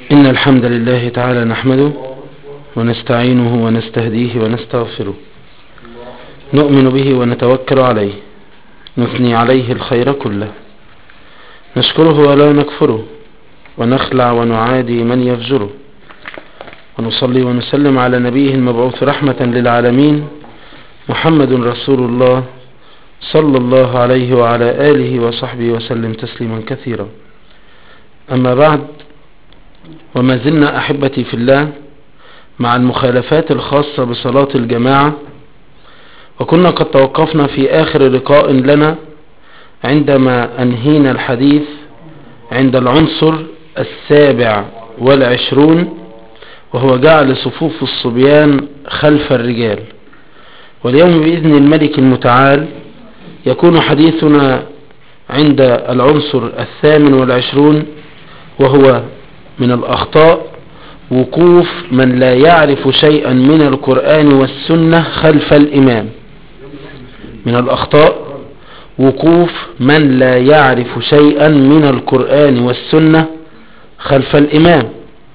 إن الحمد لله تعالى نحمده ونستعينه ونستهديه ونستغفره نؤمن به ونتوكل عليه نثني عليه الخير كله نشكره ولا نكفره ونخلع ونعادي من يفجره ونصلي ونسلم على نبيه المبعوث رحمة للعالمين محمد رسول الله صلى الله عليه وعلى آله وصحبه وسلم تسليما كثيرا أما بعد وما زلنا أحبتي في الله مع المخالفات الخاصة بصلاة الجماعة وكنا قد توقفنا في آخر لقاء لنا عندما أنهينا الحديث عند العنصر السابع والعشرون وهو جعل صفوف الصبيان خلف الرجال واليوم بإذن الملك المتعال يكون حديثنا عند العنصر الثامن والعشرون وهو من الأخطاء وقوف من لا يعرف شيئا من القرآن والسنة خلف الإمام من الأخطاء وقوف من لا يعرف شيئا من القرآن والسنة خلف الإمام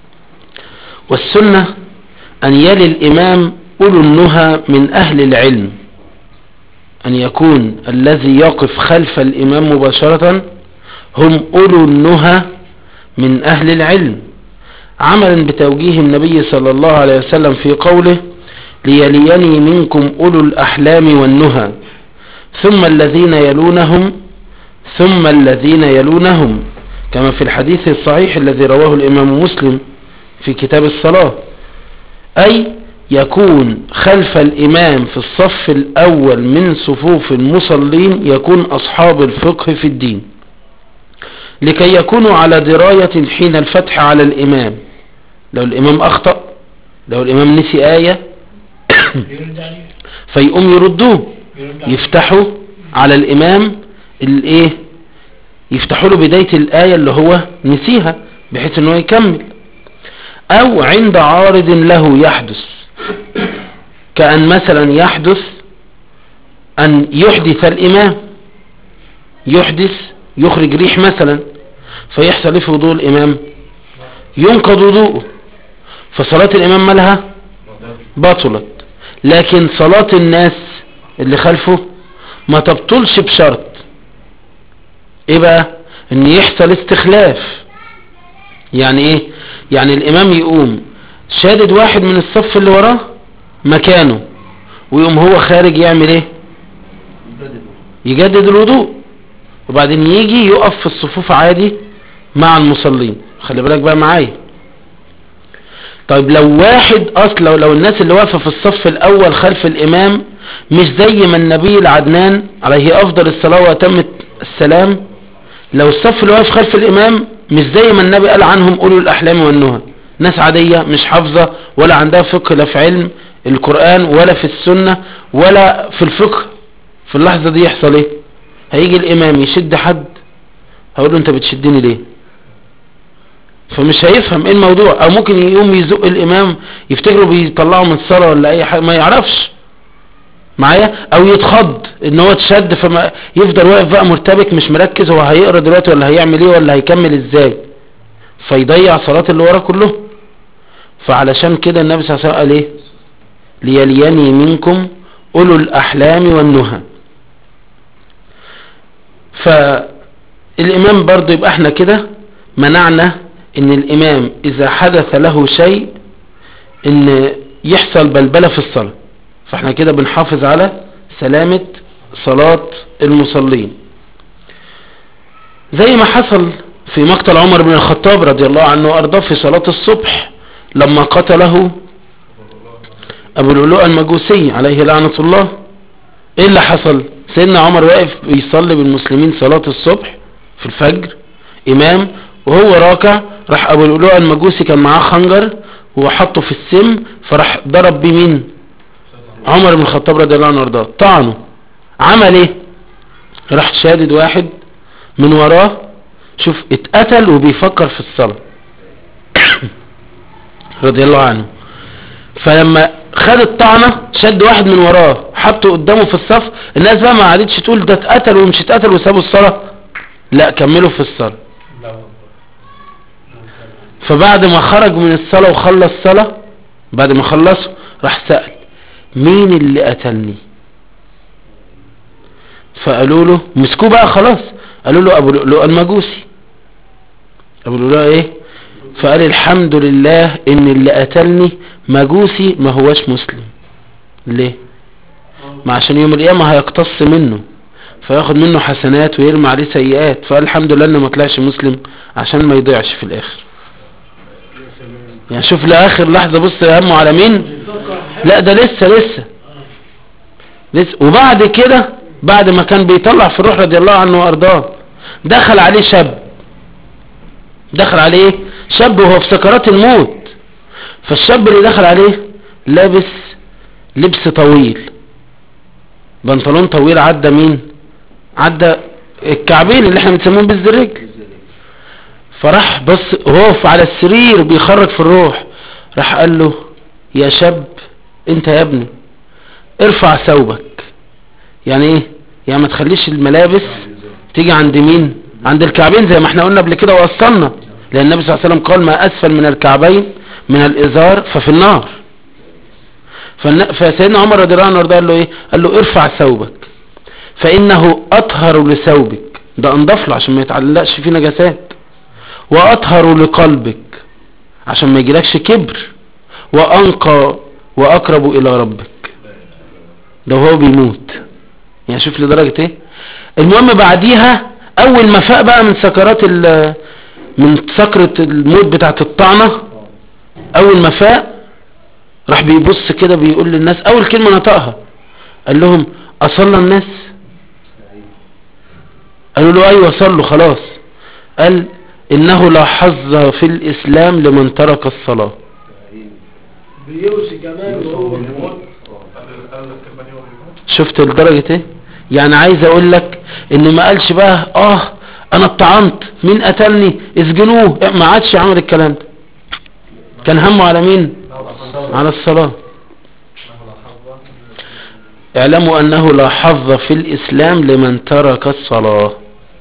والسنة أن يلي الإمام أولو النهى من أهل العلم أن يكون الذي يقف خلف الإمام مباشرة هم أولو النهى من أهل العلم عملا بتوجيه النبي صلى الله عليه وسلم في قوله ليليني منكم أولو الأحلام والنهى ثم الذين يلونهم ثم الذين يلونهم كما في الحديث الصحيح الذي رواه الإمام مسلم في كتاب الصلاة أي يكون خلف الإمام في الصف الأول من صفوف المصلين يكون أصحاب الفقه في الدين لكي يكونوا على دراية حين الفتح على الإمام لو الإمام أخطأ لو الإمام نسي آية فيقوم يردوه يفتحوا على الإمام الإيه يفتحوا له بداية الآية اللي هو نسيها بحيث أنه يكمل أو عند عارض له يحدث كأن مثلا يحدث أن يحدث الإمام يحدث يخرج ريح مثلا فيحصل في وضوء الإمام ينقض وضوءه فصلاة الإمام مالها بطلت لكن صلاة الناس اللي خلفه ما تبطلش بشرط ايه بقى ان يحصل استخلاف يعني ايه يعني الامام يقوم شادد واحد من الصف اللي وراه مكانه ويقوم هو خارج يعمل ايه يجدد الوضوء وبعدين يجي يقف في الصفوف عادي مع المصلين خلي بالك بقى معايا طيب لو واحد اصل لو, لو الناس اللي واقفه في الصف الاول خلف الامام مش زي ما النبي العدنان عليه افضل الصلاه واتم السلام لو الصف اللي واقف خلف الامام مش زي ما النبي قال عنهم اولو الاحلام والنهى ناس عاديه مش حافظه ولا عندها فقه لا في علم القران ولا في السنه ولا في الفقه في اللحظه دي يحصل ايه هيجي الامام يشد حد هقول له انت بتشدني ليه فمش هيفهم ايه الموضوع او ممكن يقوم يزق الامام يفتكره بيطلعه من الصلاه ولا اي حاجه ما يعرفش معايا او يتخض ان هو اتشد فما يفضل واقف بقى مرتبك مش مركز هو هيقرا دلوقتي ولا هيعمل ايه ولا هيكمل ازاي فيضيع صلاه اللي وراه كله فعلشان كده النبي صلى الله عليه وسلم قال ايه ليليني منكم اولو الاحلام والنهى فالامام برضو يبقى احنا كده منعنا ان الامام اذا حدث له شيء ان يحصل بلبلة في الصلاة فاحنا كده بنحافظ على سلامة صلاة المصلين زي ما حصل في مقتل عمر بن الخطاب رضي الله عنه وارضاه في صلاة الصبح لما قتله ابو اللؤلؤ المجوسي عليه لعنة الله ايه اللي حصل سيدنا عمر واقف بيصلي بالمسلمين صلاة الصبح في الفجر امام وهو راكع راح ابو اللؤلؤ المجوسي كان معاه خنجر وحطه في السم فراح ضرب بيه مين عمر بن الخطاب رضي الله عنه وارضاه طعنه عمل ايه راح شادد واحد من وراه شوف اتقتل وبيفكر في الصلاة رضي الله عنه فلما خد الطعنة شد واحد من وراه حطه قدامه في الصف الناس بقى ما قعدتش تقول ده اتقتل ومش اتقتل وسابوا الصلاة لا كملوا في الصلاة فبعد ما خرج من الصلاة وخلص صلاة بعد ما خلصه راح سأل مين اللي قتلني فقالوا له مسكوه بقى خلاص قالوا له ابو لؤلؤ المجوسي ابو لؤلؤ ايه فقال الحمد لله ان اللي قتلني مجوسي ما هوش مسلم ليه ما عشان يوم القيامة هيقتص منه فياخد منه حسنات ويرمي عليه سيئات فقال الحمد لله انه ما طلعش مسلم عشان ما يضيعش في الاخر يعني شوف لاخر لحظة بص همه على مين لا ده لسه لسه لسه وبعد كده بعد ما كان بيطلع في الروح رضي الله عنه وارضاه دخل عليه شاب دخل عليه شاب وهو في سكرات الموت فالشاب اللي دخل عليه لابس لبس طويل بنطلون طويل عدى مين عدى الكعبين اللي احنا بنسموهم بالزرج فراح بص وهو على السرير بيخرج في الروح راح قال له يا شاب انت يا ابني ارفع ثوبك يعني ايه يعني ما تخليش الملابس تيجي عند مين عند الكعبين زي ما احنا قلنا قبل كده وصلنا لان النبي صلى الله عليه وسلم قال ما اسفل من الكعبين من الازار ففي النار فالن- فسيدنا عمر رضي الله عنه وارضاه قال له ايه قال له ارفع ثوبك فانه اطهر لثوبك ده انضف له عشان ما يتعلقش فيه نجاسات واطهر لقلبك عشان ما يجيلكش كبر وانقى واقرب الى ربك ده وهو بيموت يعني شوف لدرجة ايه المهم بعديها اول ما فاق بقى من سكرات ال من سكرة الموت بتاعت الطعنة اول ما فاق راح بيبص كده بيقول للناس اول كلمة نطقها قال لهم اصلى الناس قالوا له ايوه صلوا خلاص قال انه لا حظ في الاسلام لمن ترك الصلاة بيوصي كمان وهو بيموت شفت لدرجة ايه يعني عايز اقول لك ان ما قالش بقى اه انا اتطعنت مين قتلني اسجنوه ما عادش عمل الكلام ده كان همه على مين على الصلاة اعلموا انه لا حظ في الاسلام لمن ترك الصلاة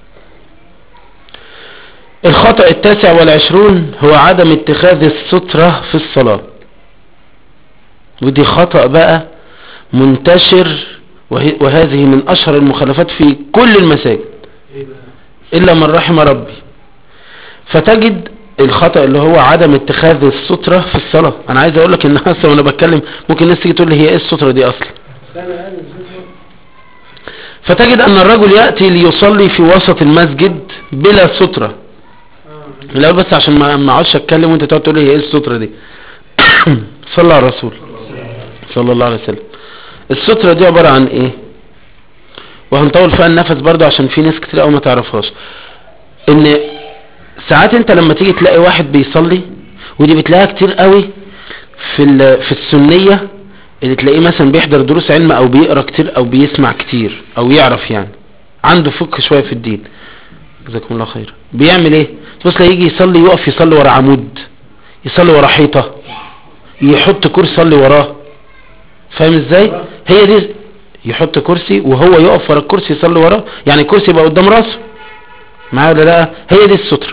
الخطأ التاسع والعشرون هو عدم اتخاذ السترة في الصلاة ودي خطأ بقى منتشر وهي- وهذه من اشهر المخالفات في كل المساجد ايه بقى الا من رحم ربي فتجد الخطأ اللي هو عدم اتخاذ السترة في الصلاة انا عايز اقول لك ان اصلا وانا بتكلم ممكن الناس تيجي تقول لي هي ايه السترة دي اصلا سنة انا نسيتها فتجد ان الرجل يأتي ليصلي في وسط المسجد بلا سترة اه لا بس عشان ما ما اقعدش اتكلم وانت تقعد تقول لي هي ايه السترة دي صلى على الرسول صلى الله عليه وسلم السترة دي عبارة عن ايه وهنطول فيها النفس برضه عشان في ناس كتير قوي ما تعرفهاش ان ساعات انت لما تيجي تلاقي واحد بيصلي ودي بتلاقيها كتير قوي في ال- في السنية اللي تلاقيه مثلا بيحضر دروس علم او بيقرا كتير او بيسمع كتير او يعرف يعني عنده فقه شوية في الدين جزاكم الله خير بيعمل ايه تبص تلاقيه يجي يصلي يقف يصلي ورا عمود يصلي ورا حيطة يحط كرسي يصلي وراه فاهم ازاي هي دي يحط كرسي وهو يقف ورا الكرسي يصلي وراه يعني الكرسي يبقى قدام راسه معايا ولا لا هي دي السترة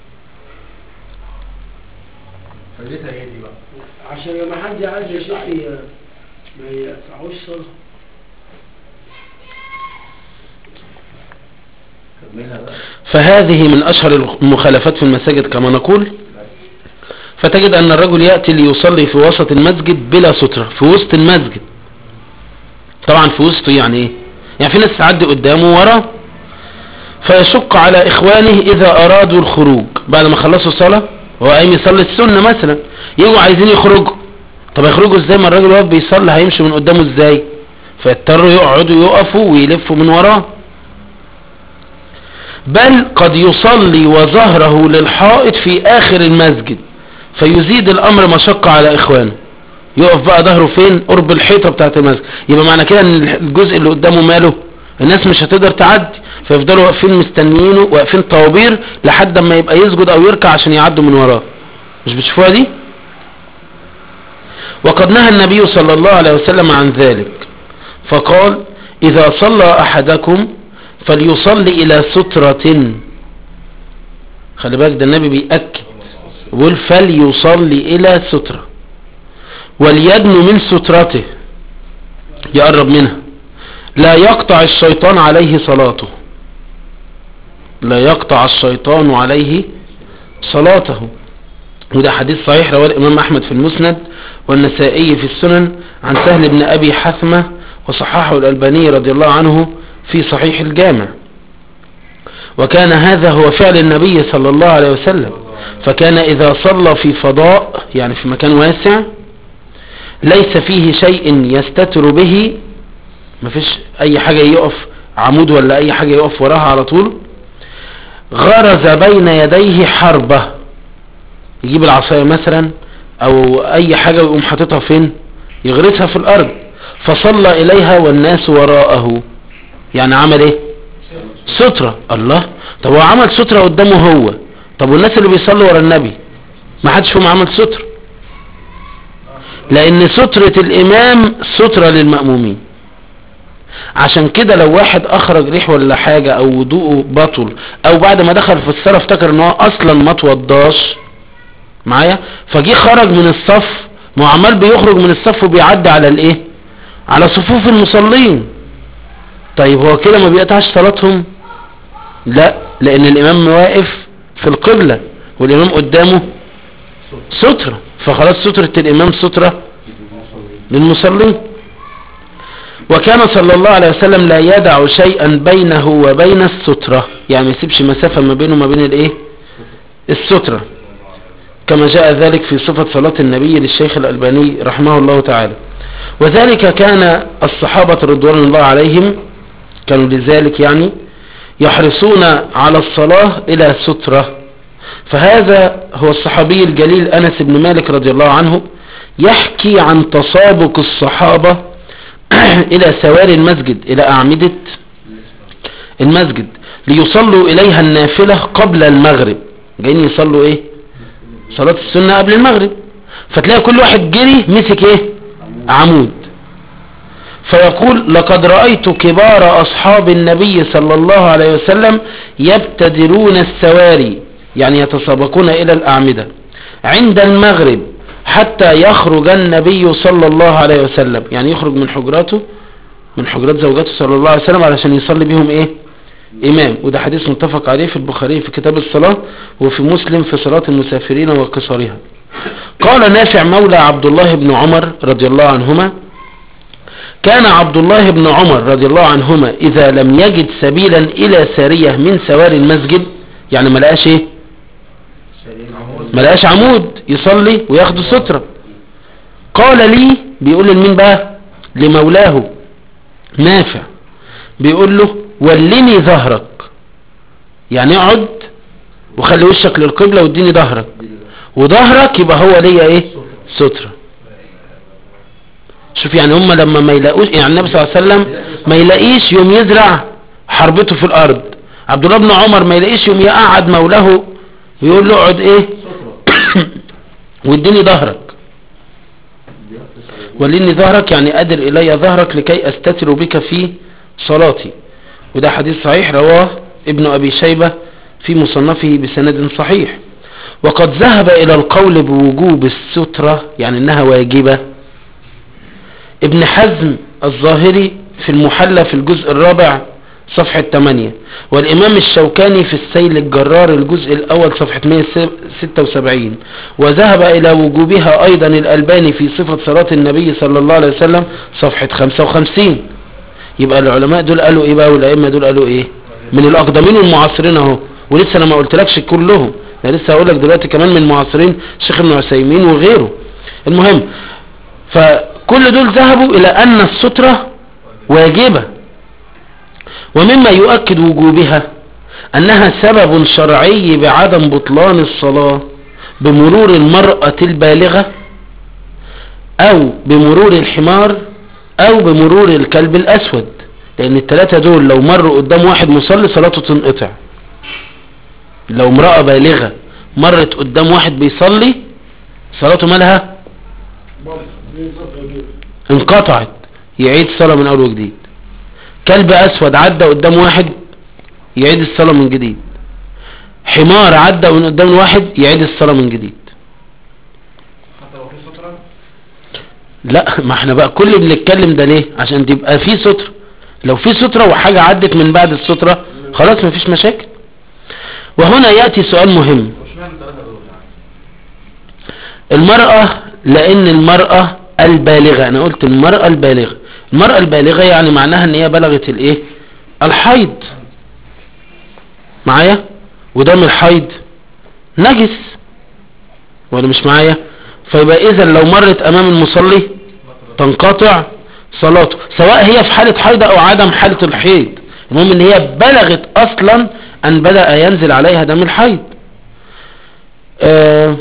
فايدتها ايه دي بقى عشان لما حد عايز يا شيخ ي- ما يقطعوش صلاة كملها بقى فهذه من أشهر المخالفات في المساجد كما نقول فتجد أن الرجل يأتي ليصلي في وسط المسجد بلا سترة في وسط المسجد طبعا في وسطه يعني ايه يعني في ناس تعدي قدامه وراه فيشق على إخوانه إذا أرادوا الخروج بعد ما خلصوا الصلاة هو قايم يصلي السنة مثلا يجوا عايزين يخرجوا طب يخرجوا ازاي ما الراجل واقف بيصلي هيمشي من قدامه ازاي فيضطروا يقعدوا يقفوا ويلفوا من وراه بل قد يصلي وظهره للحائط في آخر المسجد فيزيد الأمر مشقة على إخوانه يقف بقى ظهره فين قرب الحيطة بتاعت المسجد يبقى معنى كده ان الجزء اللي قدامه ماله الناس مش هتقدر تعدي فيفضلوا واقفين مستنيينه واقفين طوابير لحد ما يبقى يسجد او يركع عشان يعدوا من وراه مش بتشوفوها دي وقد نهى النبي صلى الله عليه وسلم عن ذلك فقال إذا صلى أحدكم فليصلي إلى سترة خلي بالك ده النبي بيأكد بيقول فليصلي الى سترة وليدن من سترته يقرب منها لا يقطع الشيطان عليه صلاته لا يقطع الشيطان عليه صلاته وده حديث صحيح رواه الإمام أحمد في المسند والنسائي في السنن عن سهل بن أبي حثمة وصححه الألباني رضي الله عنه في صحيح الجامع وكان هذا هو فعل النبي صلى الله عليه وسلم فكان إذا صلى في فضاء يعني في مكان واسع ليس فيه شيء يستتر به مفيش أي حاجة يقف عمود ولا أي حاجة يقف وراها على طول غرز بين يديه حربة يجيب العصاية مثلا او اي حاجة ويقوم حاططها فين يغرسها في الارض فصلى اليها والناس وراءه يعني عمل ايه سترة الله طب هو عمل سترة قدامه هو طب والناس اللي بيصلوا ورا النبي ما حدش فيهم عمل سترة لان سترة الامام سترة للمأمومين عشان كده لو واحد اخرج ريح ولا حاجة او وضوءه بطل او بعد ما دخل في الصلاة افتكر ان هو اصلا ما توضاش معايا فجي خرج من الصف ما هو عمال بيخرج من الصف وبيعدي على الايه على صفوف المصلين طيب هو كده ما بيقطعش صلاتهم لا لان الامام واقف في القبلة والامام قدامه سترة فخلاص سترة الامام سترة للمصلين وكان صلى الله عليه وسلم لا يدع شيئا بينه وبين السترة يعني ما يسيبش مسافة ما بينه وما بين الايه السترة كما جاء ذلك في صفة صلاة النبي للشيخ الألباني رحمه الله تعالى وذلك كان الصحابة رضوان الله عليهم كانوا لذلك يعني يحرصون على الصلاة إلى سترة فهذا هو الصحابي الجليل أنس بن مالك رضي الله عنه يحكي عن تسابق الصحابة إلى سوار المسجد إلى أعمدة المسجد ليصلوا إليها النافلة قبل المغرب جايين يصلوا إيه صلاة السنة قبل المغرب فتلاقي كل واحد جري مسك ايه عمود فيقول لقد رأيت كبار أصحاب النبي صلى الله عليه وسلم يبتدرون السواري يعني يتسابقون إلى الأعمدة عند المغرب حتى يخرج النبي صلى الله عليه وسلم يعني يخرج من حجراته من حجرات زوجاته صلى الله عليه وسلم علشان يصلي بهم ايه إمام وده حديث متفق عليه في البخاري في كتاب الصلاة وفي مسلم في صلاة المسافرين وقصرها قال نافع مولى عبد الله بن عمر رضي الله عنهما كان عبد الله بن عمر رضي الله عنهما إذا لم يجد سبيلا إلى سارية من سوار المسجد يعني ما لقاش ايه ما لقاش عمود يصلي وياخد سترة قال لي بيقول لمين بقى لمولاه نافع بيقول له ولني ظهرك يعني اقعد وخلي وشك للقبلة واديني ظهرك وظهرك يبقى هو ليا ايه سترة شوف يعني هم لما ما يلاقوش يعني النبي صلى الله عليه وسلم ما يلاقيش يوم يزرع حربته في الارض عبد الله بن عمر ما يلاقيش يوم يقعد مولاه ويقول له اقعد ايه واديني ظهرك ولني ظهرك يعني ادر الي ظهرك لكي استتر بك في صلاتي وده حديث صحيح رواه ابن أبي شيبة في مصنفه بسند صحيح وقد ذهب إلى القول بوجوب السترة يعني أنها واجبة ابن حزم الظاهري في المحلى في الجزء الرابع صفحة 8 والإمام الشوكاني في السيل الجرار الجزء الأول صفحة 176 وذهب إلى وجوبها أيضا الألباني في صفة صلاة النبي صلى الله عليه وسلم صفحة 55 يبقى العلماء دول قالوا ايه بقى والائمه دول قالوا ايه من الاقدمين والمعاصرين اهو ولسه انا ما قلتلكش كلهم انا لسه هقول لك دلوقتي كمان من المعاصرين شيخ ابن عثيمين وغيره المهم فكل دول ذهبوا الى ان السترة واجبة ومما يؤكد وجوبها انها سبب شرعي بعدم بطلان الصلاة بمرور المرأة البالغة او بمرور الحمار او بمرور الكلب الاسود لان التلاتة دول لو مروا قدام واحد مصلي صلاته تنقطع لو امرأة بالغة مرت قدام واحد بيصلي صلاته مالها انقطعت يعيد الصلاة من اول وجديد كلب اسود عدى قدام واحد يعيد الصلاة من جديد حمار عدى من قدام واحد يعيد الصلاة من جديد لا ما احنا بقى كل اللي بنتكلم ده ليه عشان تبقى في سترة لو في سترة وحاجة عدت من بعد السترة خلاص مفيش مشاكل وهنا يأتي سؤال مهم مش معنى الثلاثة دول يعني المرأة لأن المرأة البالغة أنا قلت المرأة البالغة المرأة البالغة يعني معناها أن هي بلغت الإيه الحيض معايا ودم الحيض نجس ولا مش معايا فيبقى إذا لو مرت أمام المصلي تنقطع صلاته سواء هي في حالة حيض أو عدم حالة الحيض المهم أن هي بلغت أصلا أن بدأ ينزل عليها دم الحيض آه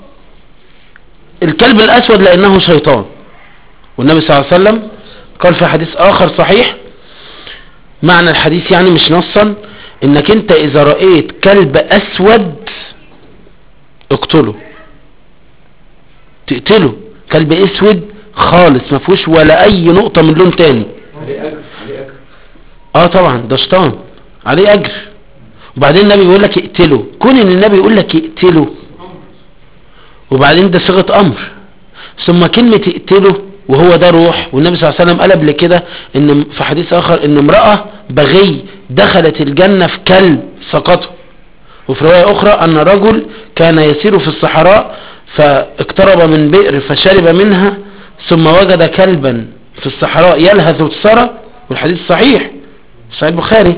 الكلب الأسود لأنه شيطان والنبي صلى الله عليه وسلم قال في حديث آخر صحيح معنى الحديث يعني مش نصا انك انت اذا رأيت كلب اسود اقتله تقتله كلب اسود خالص ما فيهوش ولا اي نقطة من لون تاني عليه أجر عليه أجر اه طبعا ده شيطان عليه اجر وبعدين النبي يقول لك اقتله كون ان النبي يقول لك اقتله وبعدين ده صيغه امر ثم كلمه اقتله وهو ده روح والنبي صلى الله عليه وسلم قال قبل كده ان في حديث اخر ان امراه بغي دخلت الجنه في كلب سقطه وفي روايه اخرى ان رجل كان يسير في الصحراء فاقترب من بئر فشرب منها ثم وجد كلبا في الصحراء يلهث الثرى والحديث صحيح صحيح البخاري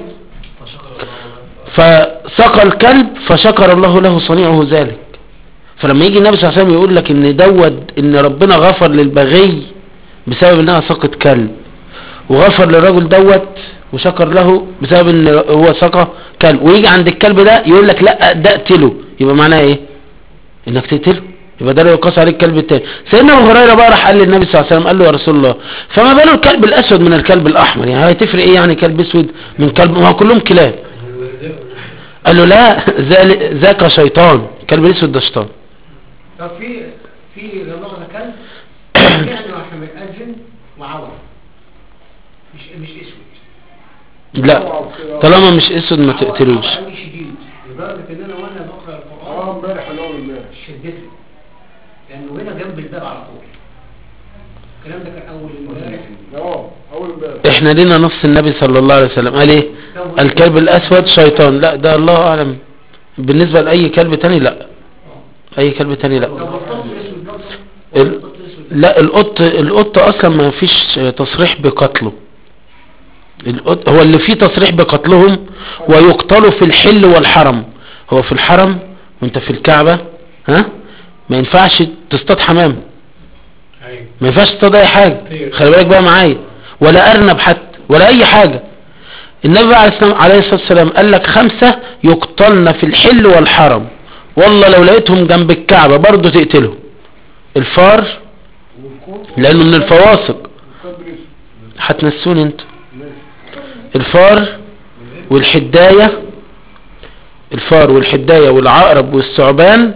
فسقى الكلب فشكر الله له صنيعه ذلك فلما يجي النبي صلى الله عليه وسلم يقول لك ان دوت ان ربنا غفر للبغي بسبب انها سقط كلب وغفر للرجل دوت وشكر له بسبب ان هو سقى كلب ويجي عند الكلب ده يقول لك لا ده اقتله يبقى معناه ايه انك تقتله يبقى ده لا يقاس عليه الكلب التاني سيدنا ابو هريره بقى راح قال للنبي صلى الله عليه وسلم قال له يا رسول الله فما باله الكلب الاسود من الكلب الاحمر يعني هتفرق ايه يعني كلب اسود من كلب ما هو كلهم كلاب قال له لا ذل- ذاك شيطان كلب الاسود ده شيطان طب في في لمؤاخذة كلب يعني واحنا بنأذن وعور مش مش اسود لا طالما مش اسود ما تقتلوش عور قوي شديد لدرجة ان انا وانا بقرا اه القرآن امبارح ولا اول امبارح شدته لانه هنا جنب الباب على طول الكلام ده كان اول امبارح اه اول امبارح احنا لينا نص النبي صلى الله عليه وسلم قال ايه الكلب الاسود شيطان لا ده الله اعلم بالنسبة لاي كلب تاني لا اي كلب تاني لا طب القط الاسود برضه ال- القط الاسود لا القط القط اصلا ما فيش تصريح بقتله القط هو اللي فيه تصريح بقتلهم ويقتلوا في الحل والحرم هو في الحرم وانت في الكعبة ها ما ينفعش تصطاد حمام ايوه ما ينفعش تصطاد اي حاجة خلي بالك بقى معايا ولا ارنب حتى ولا اي حاجة النبي بقى عليه السلام- عليه الصلاة والسلام قال لك خمسة يقتلن في الحل والحرم والله لو لقيتهم جنب الكعبة برضو تقتلهم الفار لانه من الفواسق هتنسوني انتوا الفار والحداية الفار والحداية والعقرب والثعبان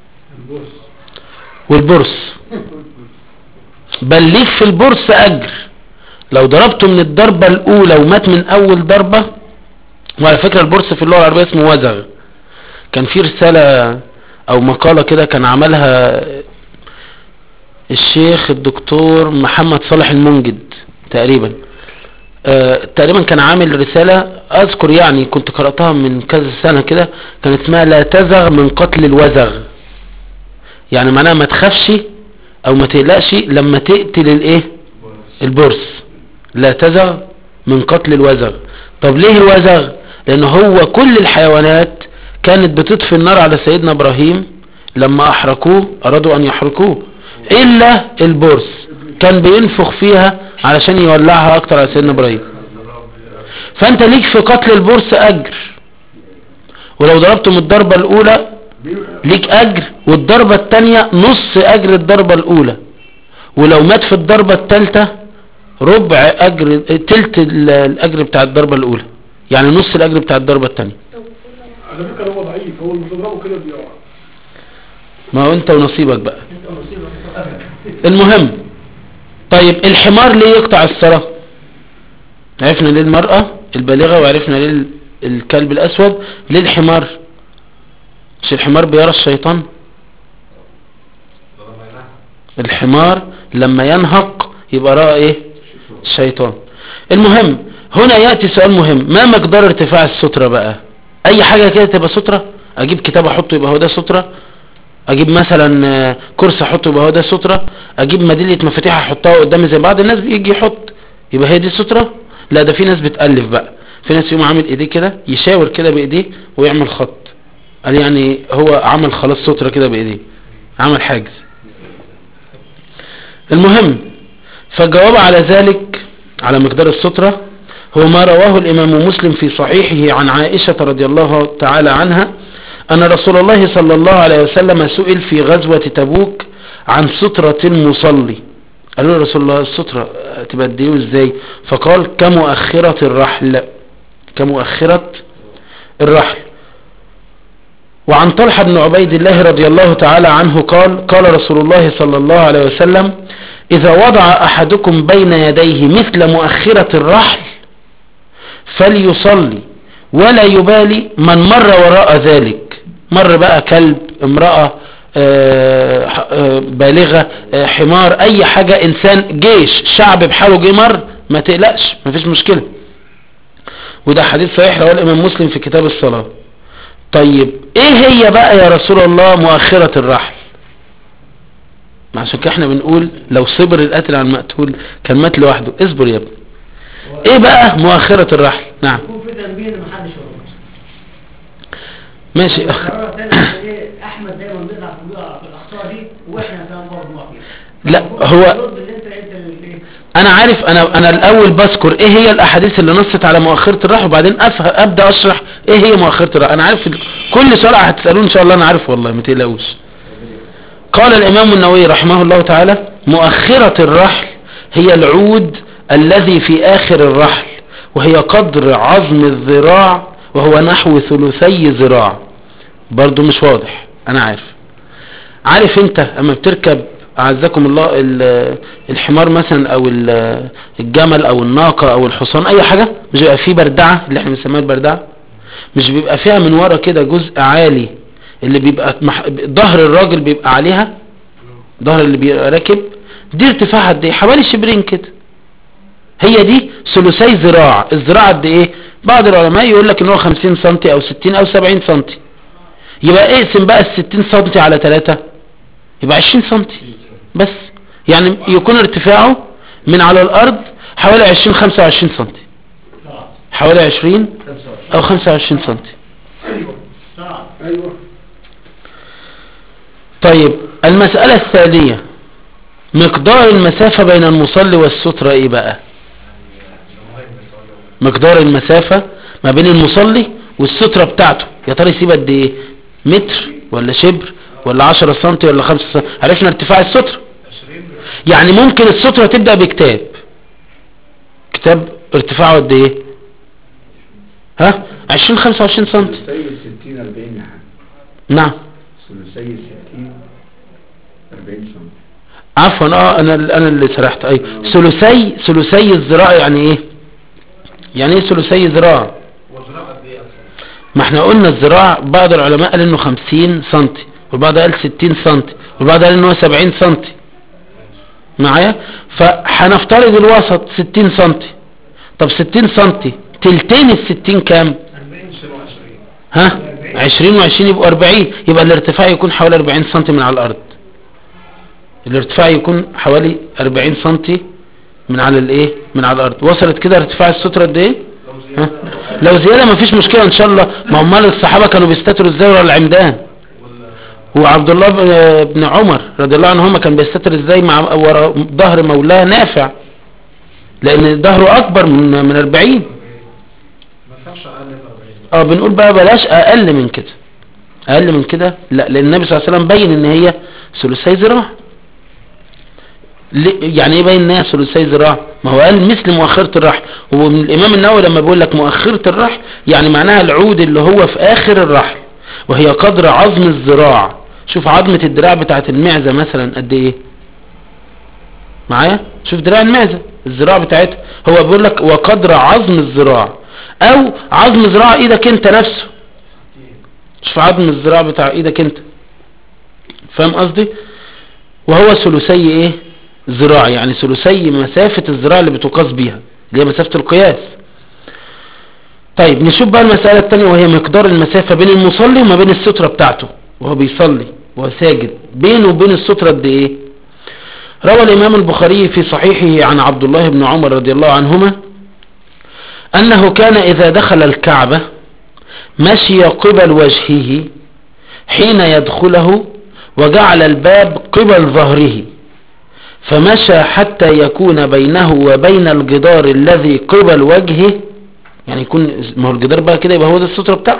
والبرص بل ليك في البرص اجر لو ضربته من الضربة الاولى ومات من اول ضربة وعلى فكرة البرص في اللغة العربية اسمه وزغ كان في رسالة او مقالة كده كان عملها الشيخ الدكتور محمد صالح المنجد تقريبا آه تقريبا كان عامل رسالة اذكر يعني كنت قرأتها من كذا سنة كده كان اسمها لا تزغ من قتل الوزغ يعني معناها ما تخافش او ما تقلقش لما تقتل الايه البرص لا تزغ من قتل الوزغ طب ليه الوزغ لان هو كل الحيوانات كانت بتطفي النار على سيدنا ابراهيم لما احرقوه ارادوا ان يحرقوه الا البرص كان بينفخ فيها علشان يولعها اكتر على سيدنا ابراهيم فانت ليك في قتل البرص اجر ولو ضربته من الضربة الاولى ليك اجر والضربة التانية نص اجر الضربة الاولى ولو مات في الضربة التالتة ربع اجر تلت ال- الاجر بتاع الضربة الاولى يعني نص الاجر بتاع الضربة التانية على فكره هو ضعيف هو اللي بتضربه كده بيقع ما هو انت ونصيبك بقى انت مصيبه أبدا. المهم طيب الحمار ليه يقطع الصلاة عرفنا ليه المرأة البالغة وعرفنا ليه ال- الكلب الاسود ليه الحمار مش الحمار بيرى الشيطان الحمار لما ينهق يبقى رأى ايه الشيطان المهم هنا يأتي سؤال مهم ما مقدار ارتفاع السترة بقى اي حاجة كده تبقى سترة اجيب كتاب احطه يبقى هو ده سترة اجيب مثلا آه، كرسي احطه يبقى هو ده سترة اجيب ميدالية مفاتيح احطها قدامي زي بعض الناس بيجي يحط يبقى هي دي سترة لا ده في ناس بتألف بقى في ناس يقوم عامل ايديه كده يشاور كده بايديه ويعمل خط قال يعني هو عمل خلاص سترة كده بايديه عمل حاجز المهم فالجواب على ذلك على مقدار السترة هو ما رواه الإمام مسلم في صحيحه عن عائشة رضي الله تعالى عنها أن رسول الله صلى الله عليه وسلم سئل في غزوة تبوك عن سترة المصلي قالوا له رسول الله السترة تبقى قد ايه وازاي فقال كمؤخرة الرحل كمؤخرة الرحل وعن طلحة بن عبيد الله رضي الله تعالى عنه قال قال رسول الله صلى الله عليه وسلم إذا وضع أحدكم بين يديه مثل مؤخرة الرحل فليصلي ولا يبالي من مر وراء ذلك مر بقى كلب امرأة آه، ح- آه، بالغة آه، حمار اي حاجة انسان جيش شعب بحاله جه مر ما تقلقش مفيش مشكلة وده حديث صحيح رواه الامام مسلم في كتاب الصلاة طيب ايه هي بقى يا رسول الله مؤخرة الرحل ما عشان كده احنا بنقول لو صبر القاتل عن المقتول كان مات لوحده اصبر يا ابني ايه بقى مؤخرة الرحل نعم يكون في تنبيه ان محدش يرد ماشي مرة تانية إيه، احمد دايما بيطلع في بيقع في الاخطاء دي واحنا كمان برضه واقفين لا، هو- الرد اللي انت انت اللي إيه؟ انا عارف انا انا الاول بذكر ايه هي الاحاديث اللي نصت على مؤخرة الرحل وبعدين أفهم ابدا اشرح ايه هي مؤخرة الرحل انا عارف ال- كل سؤال هتسالوه ان شاء الله انا عارف والله ما تقلقوش قال الامام النووي رحمه الله تعالى مؤخرة الرحل هي العود الذي في اخر الرحل وهي قدر عظم الذراع وهو نحو ثلثي ذراع برضو مش واضح انا عارف عارف انت اما بتركب اعزكم الله ال- الحمار مثلا او ال- الجمل او الناقة او الحصان اي حاجة مش بيبقى فيه بردعة اللي احنا بنسميها البردعة مش بيبقى فيها من ورا كده جزء عالي اللي بيبقى مح... ظهر الراجل بيبقى عليها ظهر اللي بيبقى راكب دي ارتفاعها قد ايه حوالي شبرين كده هي دي ثلثي ذراع الذراع قد ايه بعض العلماء يقول لك ان هو 50 سم او 60 او 70 سم يبقى اقسم بقى ال 60 سم على 3 يبقى 20 سم بس يعني يكون ارتفاعه من على الارض حوالي 20 25 سم حوالي 20 او 25 سم صعب ايوه طيب المسألة الثانية مقدار المسافة بين المصلي والسترة ايه بقى مقدار المسافة ما بين المصلي والسترة بتاعته يا ترى يسيب قد ايه متر ولا شبر ولا 10 سنتي ولا 5 سنتي عرفنا ارتفاع السترة يعني ممكن السترة تبدأ بكتاب كتاب ارتفاعه قد ايه ها 20 25 سنتي ثلثي 60 40 يا حاج نعم ثلثي 60 40 سم عفوا اه انا انا اللي سرحت اي ثلثي ثلثي الذراع يعني ايه يعني ايه ثلثي ذراع وزراعة قد ايه اصلا؟ ما احنا قلنا الذراع بعض العلماء قال انه 50 سنتي والبعض قال 60 سنتي والبعض قال انه 70 سنتي معايا فهنفترض الوسط 60 سنتي طب 60 سنتي تلتين ال 60 كام 40 20 ها 20 و20 يبقوا 40 يبقى الارتفاع يكون حوالي 40 سنتي من على الارض الارتفاع يكون حوالي 40 سنتي من على الايه من على الارض وصلت كده ارتفاع السترة قد ايه ها؟ لو زيادة ما فيش مشكلة ان شاء الله ما امال الصحابة كانوا بيستتروا ازاي ورا العمدان وعبد الله بن- بن عمر رضي الله عنهما كان بيستتر ازاي مع ورا ظهر مولاه نافع لان ظهره اكبر من من 40 ما ينفعش اقل من 40 اه بنقول بقى بلاش اقل من كده اقل من كده لا لان النبي صلى الله عليه وسلم بين ان هي ثلثي ذراع ليه- يعني ايه باين انها ثلثي ذراع ما هو قال مثل مؤخرة الرحل هو من الامام النووي لما بيقول لك مؤخرة الرحل يعني معناها العود اللي هو في اخر الرحل وهي قدر عظم الذراع شوف عظمة الدراع بتاعت المعزة مثلا قد ايه معايا شوف دراع المعزة الذراع بتاعتها هو بيقول لك وقدر عظم الذراع او عظم ذراع ايدك انت نفسه شوف عظم الذراع بتاع ايدك انت فاهم قصدي وهو ثلثي ايه ذراع يعني ثلثي مسافة الذراع اللي بتقاس بيها اللي هي مسافة القياس طيب نشوف بقى المسألة التانية وهي مقدار المسافة بين المصلي وما بين السترة بتاعته وهو بيصلي وهو ساجد بينه وبين السترة قد ايه روى الامام البخاري في صحيحه عن عبد الله بن عمر رضي الله عنهما انه كان اذا دخل الكعبة مشي قبل وجهه حين يدخله وجعل الباب قبل ظهره فمشى حتى يكون بينه وبين الجدار الذي قبل وجهه يعني يكون ما هو الجدار بقى كده يبقى هو ده السترة بتاعه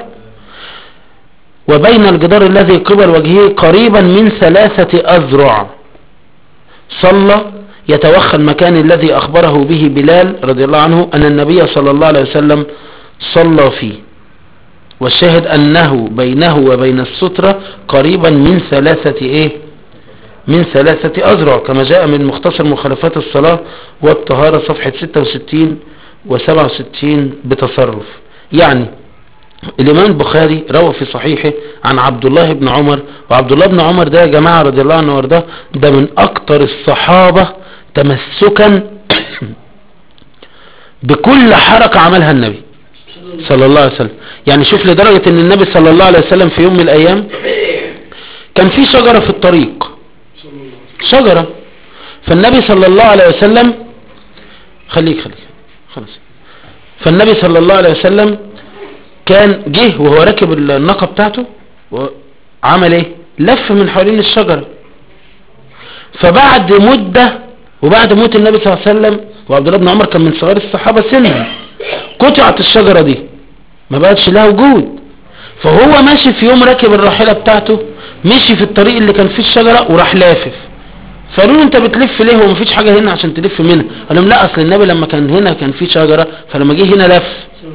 وبين الجدار الذي قبل وجهه قريبا من ثلاثة أذرع صلى يتوخى المكان الذي أخبره به بلال رضي الله عنه أن النبي صلى الله عليه وسلم صلى فيه والشاهد أنه بينه وبين السترة قريبا من ثلاثة إيه من ثلاثة أذرع كما جاء من مختصر مخالفات الصلاة والطهارة صفحة 66 و67 بتصرف يعني الإمام البخاري روى في صحيحه عن عبد الله بن عمر وعبد الله بن عمر ده يا جماعة رضي الله عنه وارضاه ده من أكتر الصحابة تمسكا بكل حركة عملها النبي صلى الله عليه وسلم يعني شوف لدرجة ان النبي صلى الله عليه وسلم في يوم من الايام كان في شجرة في الطريق شجرة فالنبي صلى الله عليه وسلم خليك خليك خلاص فالنبي صلى الله عليه وسلم كان جه وهو راكب الناقة بتاعته وعمل ايه لف من حوالين الشجرة فبعد مدة وبعد موت النبي صلى الله عليه وسلم وعبد الله بن عمر كان من صغار الصحابة سنا قطعت الشجرة دي ما بقتش لها وجود فهو ماشي في يوم راكب الراحلة بتاعته مشي في الطريق اللي كان فيه الشجرة وراح لافف فقالوا له انت بتلف ليه هو مفيش حاجة هنا عشان تلف منها قال لهم لا اصل النبي لما كان هنا كان فيه شجرة فلما جه هنا لف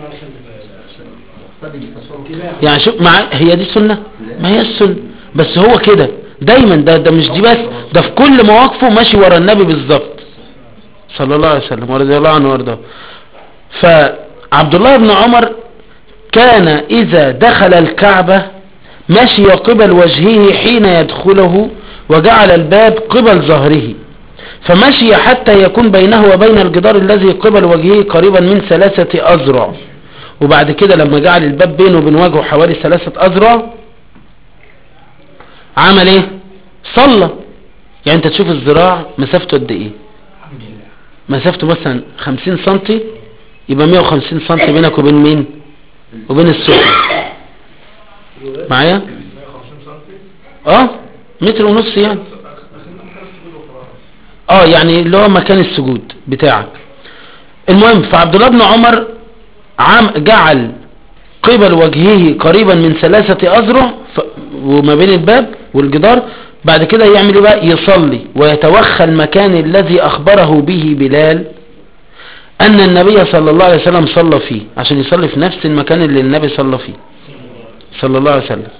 يعني شوف مع هي دي سنة ما هي السنة بس هو كده دايما ده ده مش دي بس ده في كل مواقفه ماشي ورا النبي بالظبط صلى الله عليه وسلم ورضي الله عنه وارضاه فعبد الله بن عمر كان إذا دخل الكعبة مشي قبل وجهه حين يدخله وجعل الباب قبل ظهره فمشي حتى يكون بينه وبين الجدار الذي قبل وجهه قريبا من ثلاثة أذرع وبعد كده لما جعل الباب بينه وبين وجهه حوالي ثلاثة أذرع عمل ايه صلى يعني انت تشوف الذراع مسافته قد ايه مسافته مثلا 50 سنتي يبقى 150 سنتي بينك وبين مين وبين السفن معايا اه متر ونص يعني اه يعني اللي هو مكان السجود بتاعك المهم فعبد الله بن عمر عام جعل قبل وجهه قريبا من ثلاثة أذرع ف... وما بين الباب والجدار بعد كده يعمل ايه بقى يصلي ويتوخى المكان الذي أخبره به بلال أن النبي صلى الله عليه وسلم صلى فيه عشان يصلي في نفس المكان اللي النبي صلى فيه صلى الله عليه وسلم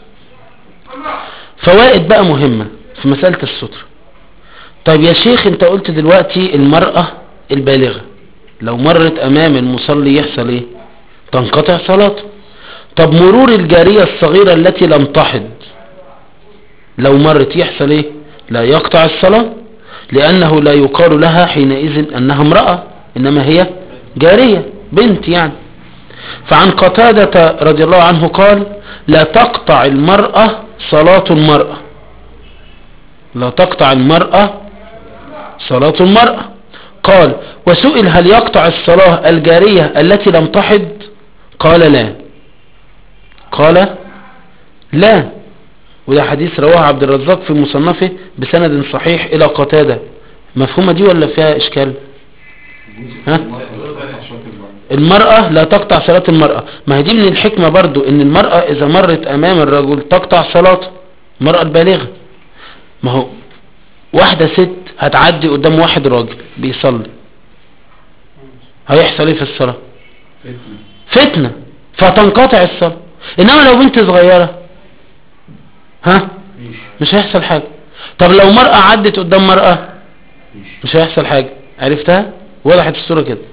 فوائد بقى مهمة في مسألة الستر طيب يا شيخ انت قلت دلوقتي المرأة البالغة لو مرت امام المصلي يحصل ايه تنقطع صلاته طب مرور الجارية الصغيرة التي لم تحض لو مرت يحصل ايه لا يقطع الصلاة لانه لا يقال لها حينئذ انها امرأة انما هي جارية بنت يعني فعن قتادة رضي الله عنه قال لا تقطع المرأة صلاة المرأة لا تقطع المرأة صلاة المرأة قال وسئل هل يقطع الصلاة الجارية التي لم تحض قال لا قال لا وده حديث رواه عبد الرزاق في مصنفه بسند صحيح الى قتادة مفهومة دي ولا فيها اشكال ها المرأة لا تقطع صلاة المرأة ما هي دي من الحكمة برضو ان المرأة اذا مرت امام الرجل تقطع صلاته المرأة البالغة ما هو واحدة ست هتعدي قدام واحد راجل بيصلي هيحصل ايه في الصلاة فتنة فتنقطع الصلاة انما لو بنت صغيرة ها مش هيحصل حاجة طب لو مرأة عدت قدام مرأة مش هيحصل حاجة عرفتها وضحت الصورة كده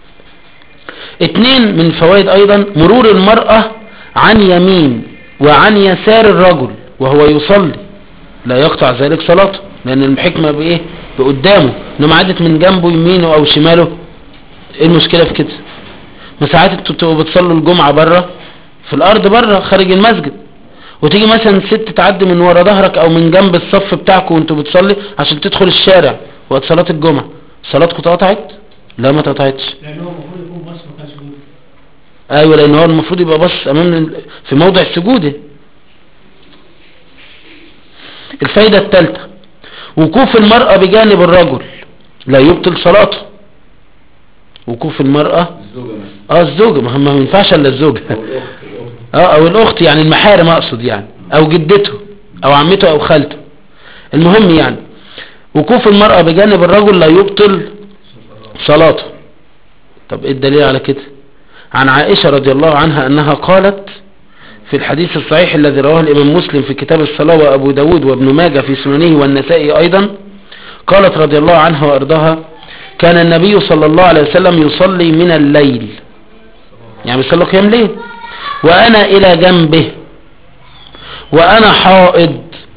اتنين من فوائد ايضا مرور المرأة عن يمين وعن يسار الرجل وهو يصلي لا يقطع ذلك صلاته لان الحكمة بايه بقدامه انما عدت من جنبه يمينه او شماله ايه المشكلة في كده ما ساعات انتوا بتبقوا بتصلوا الجمعة بره في الارض بره خارج المسجد وتيجي مثلا ست تعدي من ورا ظهرك او من جنب الصف بتاعكم وانتوا بتصلي عشان تدخل الشارع وقت صلاة الجمعة صلاتكم اتقطعت لا ما اتقطعتش لان هو المفروض يكون بص ما كانش بيقول ايوه لان هو المفروض يبقى بص امام ال- في موضع سجوده الفايدة الثالثة وقوف المرأة بجانب الرجل لا يبطل صلاته وقوف المرأة الزوجة مثلا اه الزوجة ما ما ينفعش الا الزوجة أو الأخت الأخت اه او الاخت يعني المحارم اقصد يعني او جدته او عمته او خالته المهم يعني وقوف المرأة بجانب الرجل لا يبطل صلاته طب ايه الدليل على كده عن عائشة رضي الله عنها انها قالت في الحديث الصحيح الذي رواه الامام مسلم في كتاب الصلاة وابو داود وابن ماجه في سننه والنسائي ايضا قالت رضي الله عنها وارضاها كان النبي صلى الله عليه وسلم يصلي من الليل يعني بيصلي قيام ليل وانا الى جنبه وانا حائض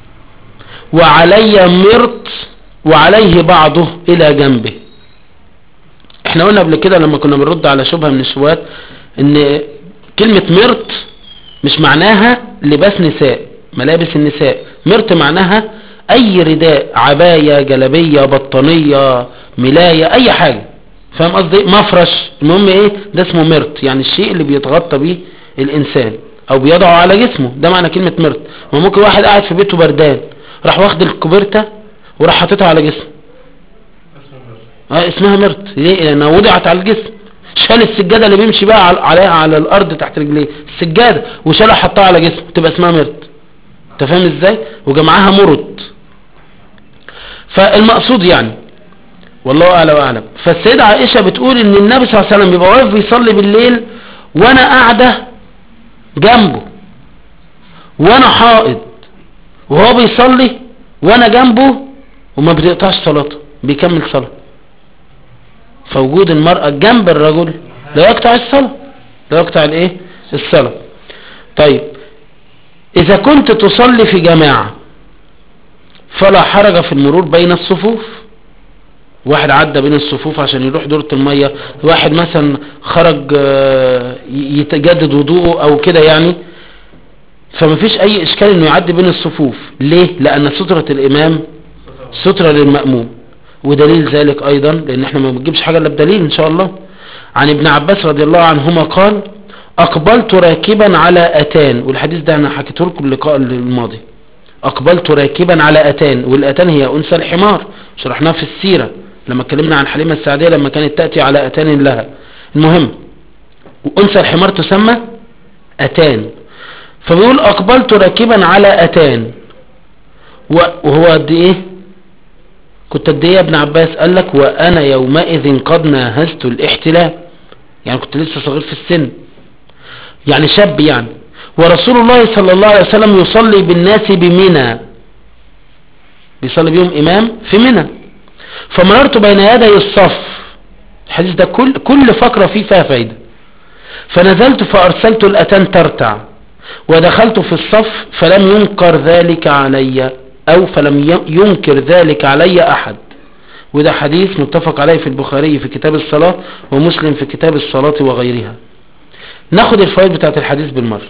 وعلي مرط وعليه بعضه الى جنبه احنا قلنا قبل كده لما كنا بنرد على شبهة من الشبهات ان كلمة مرط مش معناها لباس نساء ملابس النساء مرط معناها اي رداء عباية جلبية بطانية ملاية اي حاجة فاهم قصدي مفرش المهم ايه ده اسمه مرط يعني الشيء اللي بيتغطى بيه الانسان او بيضعه على جسمه ده معنى كلمة مرط ما ممكن واحد قاعد في بيته بردان راح واخد الكوبرتة وراح حاططها على جسمه اه اسمها مرط ليه لانها وضعت على الجسم شال السجادة اللي بيمشي بقى على- عليها على الارض تحت رجليه السجادة وشالها حطها على جسمه تبقى اسمها مرط انت فاهم ازاي وجمعها مرط فالمقصود يعني والله اعلى واعلم فالسيدة عائشة بتقول ان النبي صلى الله عليه وسلم بيبقى واقف بيصلي بالليل وانا قاعدة جنبه وانا حائض وهو بيصلي وانا جنبه وما بيقطعش صلاته بيكمل صلاة فوجود المرأة جنب الرجل لا يقطع الصلاة لا يقطع الايه الصلاة طيب اذا كنت تصلي في جماعة فلا حرج في المرور بين الصفوف واحد عدى بين الصفوف عشان يروح دورة المية واحد مثلا خرج آه، ي- يتجدد وضوءه او كده يعني فما فيش اي اشكال انه يعدي بين الصفوف ليه لان سترة الامام سترة للمأموم ودليل ذلك ايضا لان احنا ما بنجيبش حاجة الا بدليل ان شاء الله عن ابن عباس رضي الله عنهما قال اقبلت راكبا على اتان والحديث ده انا حكيته لكم اللقاء الماضي اقبلت راكبا على اتان والاتان هي انثى الحمار شرحناها في السيرة لما اتكلمنا عن حليمة السعدية لما كانت تأتي على اتان لها المهم وانثى الحمار تسمى اتان فبيقول اقبلت راكبا على اتان و- وهو قد ايه كنت قد ايه يا ابن عباس قال لك وانا يومئذ قد ناهزت الاحتلام يعني كنت لسه صغير في السن يعني شاب يعني ورسول الله صلى الله عليه وسلم يصلي بالناس بمنى بيصلي بيهم امام في منى فمررت بين يدي الصف الحديث ده كل كل فقرة فيه فيها فايدة فنزلت فارسلت الاتان ترتع ودخلت في الصف فلم ينكر ذلك علي او فلم ي- ينكر ذلك علي احد وده حديث متفق عليه في البخاري في كتاب الصلاة ومسلم في كتاب الصلاة وغيرها ناخد الفوائد بتاعت الحديث بالمرة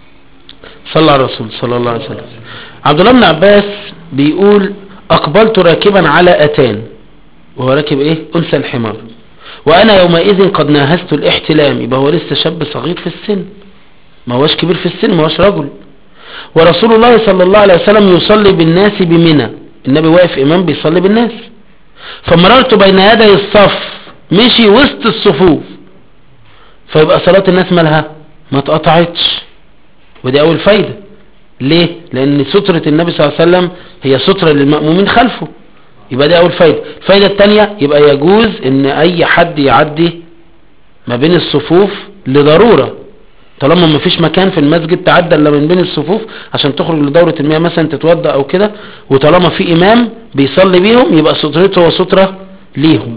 صلى على الرسول صلى الله عليه وسلم عبد الله بن عباس بيقول اقبلت راكبا على اتان وهو راكب ايه انثى الحمار وانا يومئذ قد ناهزت الاحتلام يبقى هو لسه شاب صغير في السن ما هوش كبير في السن ما هوش رجل ورسول الله صلى الله عليه وسلم يصلي بالناس بمنى النبي واقف امام بيصلي بالناس فمررت بين يدي الصف مشي وسط الصفوف فيبقى صلاة الناس مالها ما اتقطعتش ودي اول فايدة ليه لان سترة النبي صلى الله عليه وسلم هي سترة للمأمومين خلفه يبقى دي اول فايدة الفايدة التانية يبقى يجوز ان اي حد يعدي ما بين الصفوف لضرورة طالما ما فيش مكان في المسجد تعدى الا من بين الصفوف عشان تخرج لدورة المياه مثلا تتوضا او كده وطالما في امام بيصلي بيهم يبقى سترته وسترة ليهم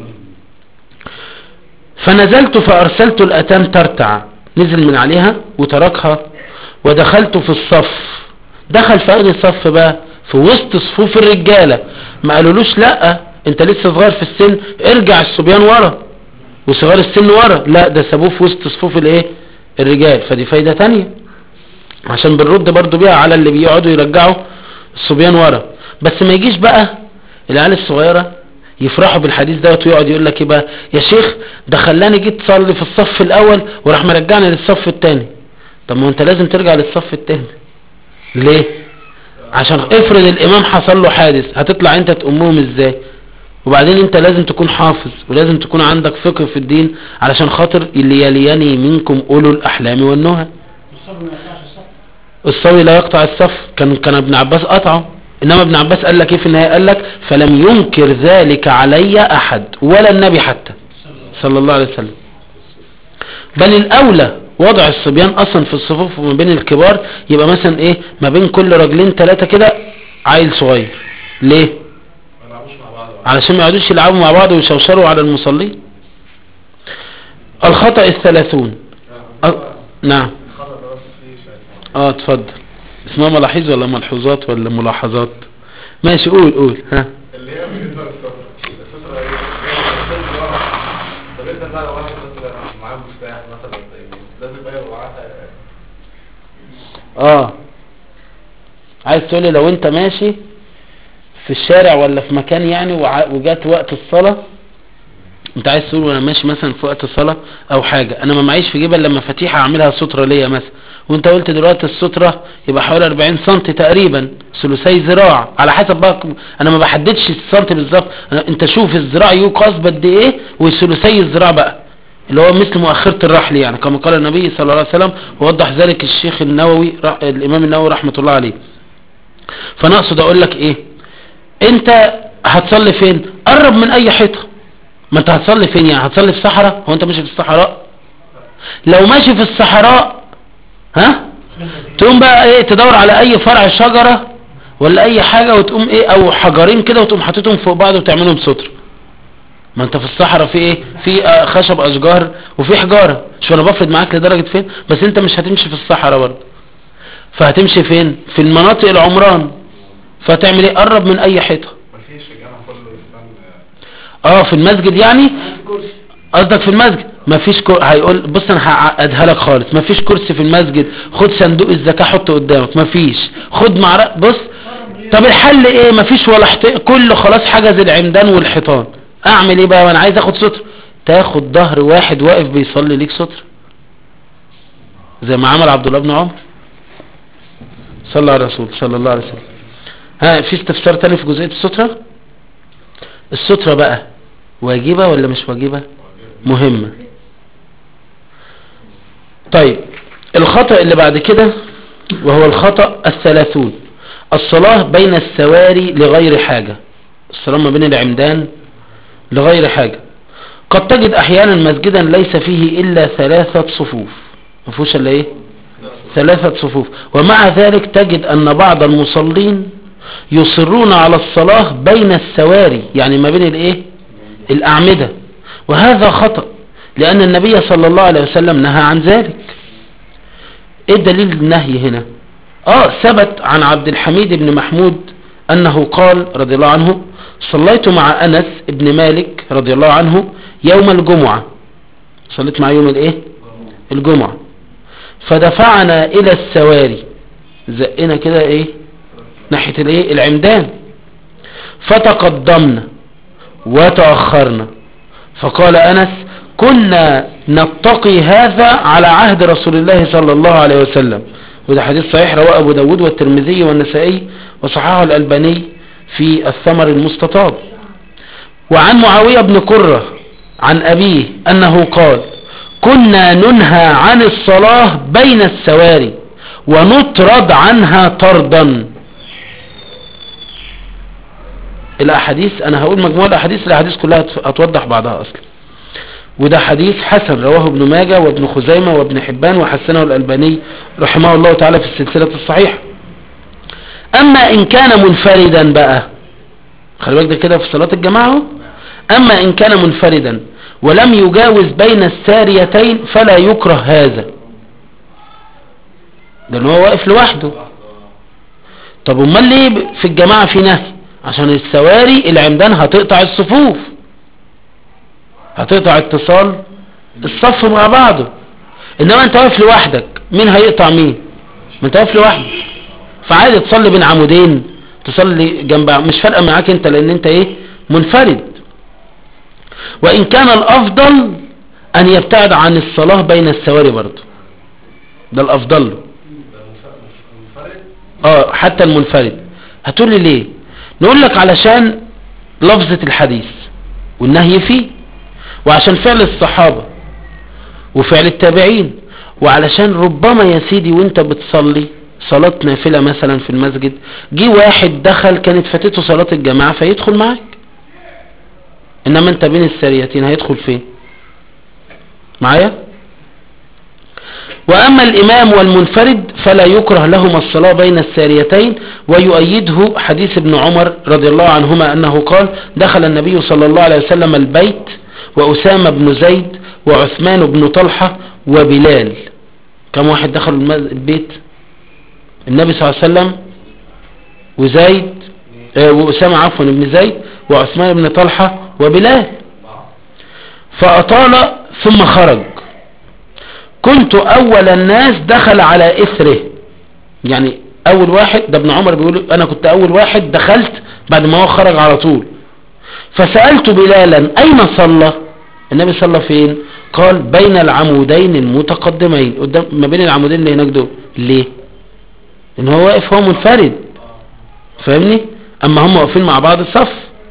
فنزلت فارسلت الاتان ترتع نزل من عليها وتركها ودخلت في الصف دخل في اين الصف بقى في وسط صفوف الرجالة ما قالولوش لا انت لسه صغير في السن ارجع الصبيان ورا وصغار السن ورا لا ده سابوه في وسط صفوف الايه الرجال فدي فايدة تانية عشان بنرد برضو بيها على اللي بيقعدوا يرجعوا الصبيان ورا بس ما يجيش بقى العيال الصغيرة يفرحوا بالحديث دوت ويقعد يقول لك ايه بقى يا شيخ ده خلاني جيت تصلي في الصف الاول وراح مرجعني للصف الثاني طب ما انت لازم ترجع للصف الثاني ليه عشان افرض الامام حصل له حادث هتطلع انت تأمهم ازاي وبعدين انت لازم تكون حافظ ولازم تكون عندك فقه في الدين علشان خاطر اللي يليني منكم اولو الاحلام والنهى الصبر ما يقطعش الصف الصبي لا يقطع الصف كان كان ابن عباس قطعه انما ابن عباس قال لك ايه في النهايه قال لك فلم ينكر ذلك علي احد ولا النبي حتى صلى الله عليه وسلم بل الاولى وضع الصبيان اصلا في الصفوف وما بين الكبار يبقى مثلا ايه ما بين كل رجلين ثلاثه كده عيل صغير ليه ما يلعبوش مع بعض علشان ما يقعدوش يلعبوا مع بعض ويشوشروا على المصلين الخطأ الثلاثون أ... نعم الخطأ ده بس فيه شوية اه اتفضل اسمها ملاحظ ولا ملحوظات ولا ملاحظات ماشي قول قول ها اللي هي بالنسبة للسترة السترة ايه؟ هي السترة ورا. طب انت بقى لو واحد مثلا معاه مفتاح مثلا زي لازم بقى يبقى معاه اه عايز تقولي لو انت ماشي في الشارع ولا في مكان يعني وع- وجات وقت الصلاة انت عايز تقول وانا ماشي مثلا في وقت الصلاة او حاجة انا ما معيش في جيبي الا مفاتيح اعملها سترة ليا مثلا وانت قلت دلوقتي السترة يبقى حوالي 40 سم تقريبا ثلثي ذراع على حسب بقى انا ما بحددش السنتي بالظبط أنا- انت شوف الذراع يقاس بقد ايه وثلثي الذراع بقى اللي هو مثل مؤخرة الرحل يعني كما قال النبي صلى الله عليه وسلم ووضح ذلك الشيخ النووي رح- الامام النووي رحمة الله عليه فانا اقصد اقول لك ايه انت هتصلي فين قرب من اي حيطه ما انت هتصلي فين يعني هتصلي في صحراء هو انت ماشي في الصحراء لو ماشي في الصحراء ها تقوم بقى ايه تدور على اي فرع شجرة ولا اي حاجة وتقوم ايه او حجرين كده وتقوم حاططهم فوق بعض وتعملهم ستر ما انت في الصحراء في ايه في آه، خشب اشجار وفي حجارة شو انا بفرض معاك لدرجة فين بس انت مش هتمشي في الصحراء برضه فهتمشي فين في المناطق العمران فتعمل ايه قرب من اي حيطة مفيش الجامعة كله استنى اه في المسجد يعني عايز كرسي قصدك في المسجد مفيش كر... هيقول بص انا هعقدها لك خالص مفيش كرسي في المسجد خد صندوق الزكاة حطه قدامك مفيش خد معرق بص طب الحل ايه مفيش ولا حت... كله خلاص حجز العمدان والحيطان اعمل ايه بقى وانا عايز اخد ستر تاخد ظهر واحد واقف بيصلي ليك ستر زي ما عمل عبد الله بن عمر صلى على الرسول صلى الله عليه وسلم ها في استفسار تاني في جزئية السترة السترة بقى واجبة ولا مش واجبة مهمة طيب الخطأ اللي بعد كده وهو الخطأ الثلاثون الصلاة بين السواري لغير حاجة الصلاة ما بين العمدان لغير حاجة قد تجد احيانا مسجدا ليس فيه الا ثلاثة صفوف مفهوش الا ايه ثلاثة صفوف ومع ذلك تجد ان بعض المصلين يصرون على الصلاة بين السواري يعني ما بين الايه الاعمدة وهذا خطأ لان النبي صلى الله عليه وسلم نهى عن ذلك ايه دليل النهي هنا اه ثبت عن عبد الحميد بن محمود انه قال رضي الله عنه صليت مع انس بن مالك رضي الله عنه يوم الجمعة صليت مع يوم الايه الجمعة فدفعنا الى السواري زقنا كده ايه ناحية الايه العمدان فتقدمنا وتأخرنا فقال انس كنا نتقي هذا على عهد رسول الله صلى الله عليه وسلم وده حديث صحيح رواه ابو داود والترمذي والنسائي وصححه الالباني في الثمر المستطاب وعن معاوية بن قرة عن أبيه أنه قال كنا ننهى عن الصلاة بين السواري ونطرد عنها طردا الأحاديث أنا هقول مجموعة الأحاديث الأحاديث كلها هت- هتوضح بعضها أصلا وده حديث حسن رواه ابن ماجه وابن خزيمة وابن حبان وحسنه الألباني رحمه الله تعالى في السلسلة الصحيحة أما إن كان منفردا بقى خلي بالك ده كده في صلاة الجماعة اهو. أما إن كان منفردا ولم يجاوز بين الساريتين فلا يكره هذا لأنه هو واقف لوحده طب امال ليه ب- في الجماعة في نهي عشان السواري العمدان هتقطع الصفوف هتقطع اتصال الصف مع بعضه انما انت واقف لوحدك مين هيقطع مين ما انت واقف لوحدك فعادي تصلي بين عمودين تصلي جنب عم- مش فارقه معاك انت لان انت ايه منفرد وان كان الافضل ان يبتعد عن الصلاة بين السواري برضه ده الافضل له ده منف- منف- منفرد اه حتى المنفرد هتقول لي ليه نقول لك علشان لفظة الحديث والنهي فيه وعشان فعل الصحابة وفعل التابعين وعلشان ربما يا سيدي وانت بتصلي صلاة نافلة مثلا في المسجد جه واحد دخل كانت فاتته صلاة الجماعة فيدخل معاك انما انت بين السريتين هيدخل فين معايا وأما الإمام والمنفرد فلا يكره لهما الصلاة بين الساريتين ويؤيده حديث ابن عمر رضي الله عنهما أنه قال دخل النبي صلى الله عليه وسلم البيت وأسامة بن زيد وعثمان بن طلحة وبلال كم واحد دخلوا الم- البيت النبي صلى الله عليه وسلم وزيد آه، وأسامة عفوا بن زيد وعثمان بن طلحة وبلال فأطال ثم خرج كنت اول الناس دخل على اثره يعني اول واحد ده ابن عمر بيقول انا كنت اول واحد دخلت بعد ما هو خرج على طول فسألت بلالا اين صلى النبي صلى فين قال بين العمودين المتقدمين قدام ما بين العمودين اللي هناك دول ليه ان هو واقف هو منفرد فاهمني اما هم واقفين مع بعض الصف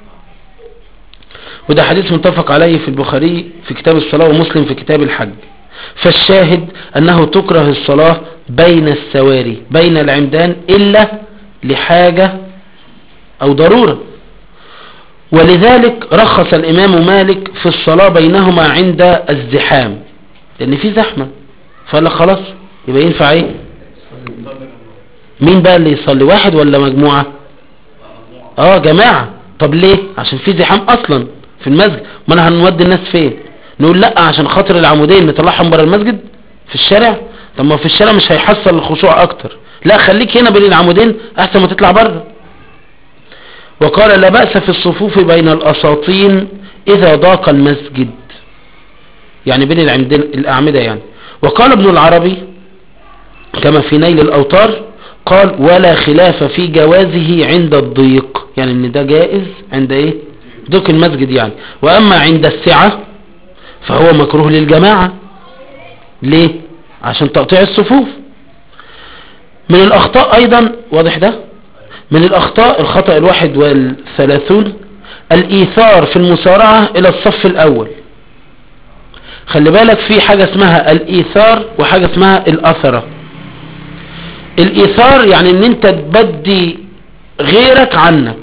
وده حديث متفق عليه في البخاري في كتاب الصلاة ومسلم في كتاب الحج فالشاهد أنه تكره الصلاة بين السواري بين العمدان إلا لحاجة أو ضرورة ولذلك رخص الإمام مالك في الصلاة بينهما عند الزحام لأن في زحمة فقال لك خلاص يبقى ينفع ايه مين بقى اللي يصلي واحد ولا مجموعة اه جماعة طب ليه عشان في زحام اصلا في المسجد ما انا هنودي الناس فين نقول لا عشان خاطر العمودين نطلعهم بره المسجد في الشارع طب ما في الشارع مش هيحصل الخشوع اكتر لا خليك هنا بين العمودين احسن ما تطلع بره وقال لا بأس في الصفوف بين الأساطين إذا ضاق المسجد يعني بين العمدين الأعمدة يعني وقال ابن العربي كما في نيل الأوطار قال ولا خلاف في جوازه عند الضيق يعني ان ده جائز عند ايه ضيق المسجد يعني واما عند السعة فهو مكروه للجماعة ليه عشان تقطيع الصفوف من الاخطاء ايضا واضح ده من الاخطاء الخطأ الواحد والثلاثون الايثار في المسارعة الى الصف الاول خلي بالك في حاجة اسمها الايثار وحاجة اسمها الاثرة الايثار يعني ان انت تبدي غيرك عنك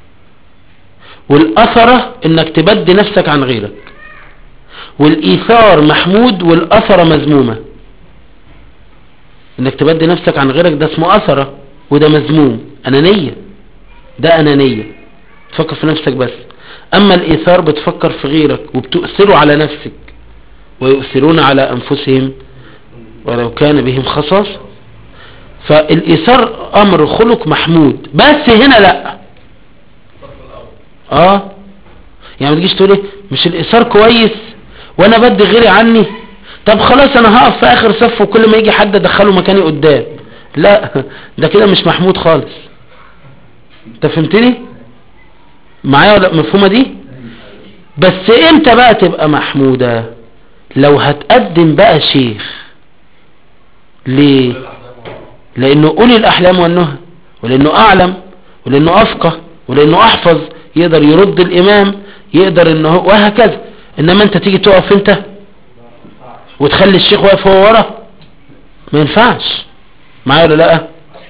والاثرة انك تبدي نفسك عن غيرك والايثار محمود والاثرة مذمومة انك تبدي نفسك عن غيرك ده اسمه اثرة وده مذموم انانية ده انانية تفكر في نفسك بس اما الايثار بتفكر في غيرك وبتؤثره على نفسك ويؤثرون على انفسهم ولو كان بهم خصاصة فالايثار امر خلق محمود بس هنا لا اه يعني ما تجيش تقول ايه مش الايثار كويس وانا بدي غيري عني طب خلاص انا هقف في اخر صف وكل ما يجي حد ادخله مكاني قدام لا ده كده مش محمود خالص انت فهمتني معايا ولا مفهومه دي بس امتى بقى تبقى محموده لو هتقدم بقى شيخ ليه لانه اولي الاحلام والنهى ولانه اعلم ولانه افقه ولانه احفظ يقدر يرد الامام يقدر انه وهكذا انما انت تيجي تقف انت وتخلي الشيخ واقف هو ورا ما ينفعش معايا ولا لا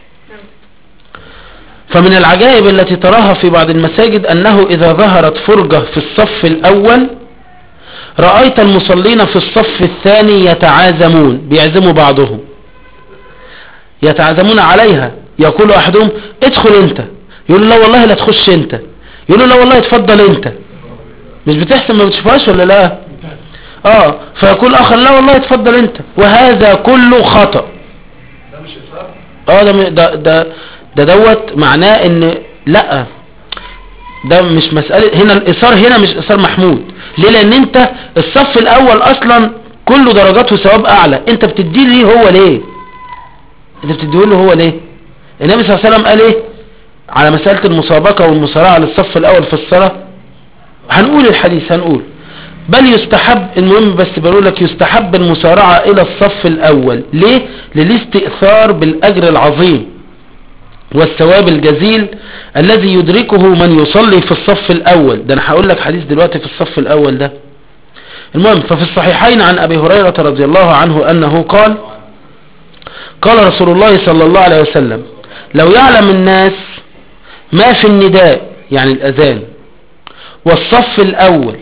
فمن العجائب التي تراها في بعض المساجد انه اذا ظهرت فرجة في الصف الاول رأيت المصلين في الصف الثاني يتعازمون بيعزموا بعضهم يتعزمون عليها يقول احدهم ادخل انت يقول لا والله لا تخش انت يقول لا والله اتفضل انت مش بتحسن ما بتشوفهاش ولا لا اه فيقول اخر لا والله اتفضل انت وهذا كله خطأ ده مش إسراف اه ده م- ده ده ده دوت معناه ان لا ده مش مسألة هنا الإصار هنا مش إصار محمود ليه لأن أنت الصف الأول أصلا كله درجات وثواب أعلى أنت بتديه ليه هو ليه أنت بتديه له هو ليه النبي صلى الله عليه وسلم قال إيه على مسألة المسابقة والمصارعة للصف الأول في الصلاة هنقول الحديث هنقول بل يستحب المهم بس بقول لك يستحب المسارعة إلى الصف الأول ليه للاستئثار بالأجر العظيم والثواب الجزيل الذي يدركه من يصلي في الصف الأول ده أنا هقول لك حديث دلوقتي في الصف الأول ده المهم ففي الصحيحين عن أبي هريرة رضي الله عنه أنه قال قال رسول الله صلى الله عليه وسلم لو يعلم الناس ما في النداء يعني الأذان والصف الأول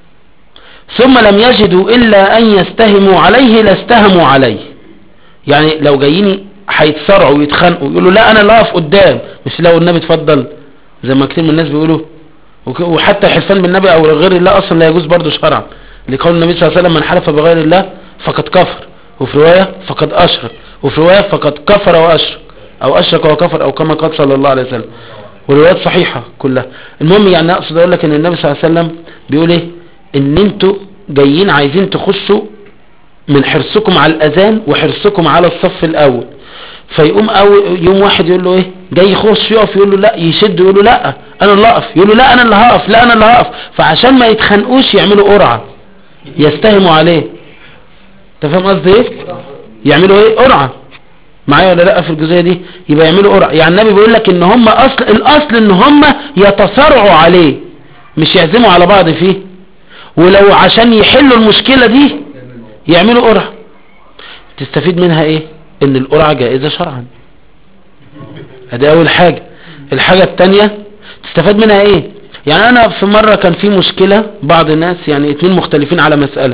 ثم لم يجدوا إلا أن يستهموا عليه لاستهموا عليه يعني لو جايين هيتصارعوا ويتخانقوا يقولوا لا انا اللي اقف قدام مش لو النبي اتفضل زي ما كتير من الناس بيقولوا وك- وحتى الحلفان بالنبي او غير الله اصلا لا يجوز برضه شرعا لقول النبي صلى الله عليه وسلم من حلف بغير الله فقد كفر وفي رواية فقد اشرك وفي رواية فقد كفر واشرك او اشرك وكفر او كما قال صلى الله عليه وسلم والروايات صحيحة كلها المهم يعني اقصد اقول لك ان النبي صلى الله عليه وسلم بيقول ايه ان انتوا جايين عايزين تخشوا من حرصكم على الاذان وحرصكم على الصف الاول فيقوم أو يوم واحد يقول له ايه جاي يخش يقف يقول له لا يشد يقول له لا انا اللي اقف يقول له لا انا اللي هقف لا انا اللي هقف فعشان ما يتخانقوش يعملوا قرعه يستهموا عليه انت فاهم قصدي ايه يعملوا ايه قرعه معايا ولا لا في الجزئيه دي يبقى يعملوا قرعه يعني النبي بيقول لك ان هم اصل الاصل ان هم يتصارعوا عليه مش يعزموا على بعض فيه ولو عشان يحلوا المشكله دي يعملوا قرعه تستفيد منها ايه ان القرعه جائزه شرعا ادي اول حاجه الحاجه الثانيه تستفاد منها ايه يعني انا في مره كان في مشكله بعض الناس يعني اتنين مختلفين على مساله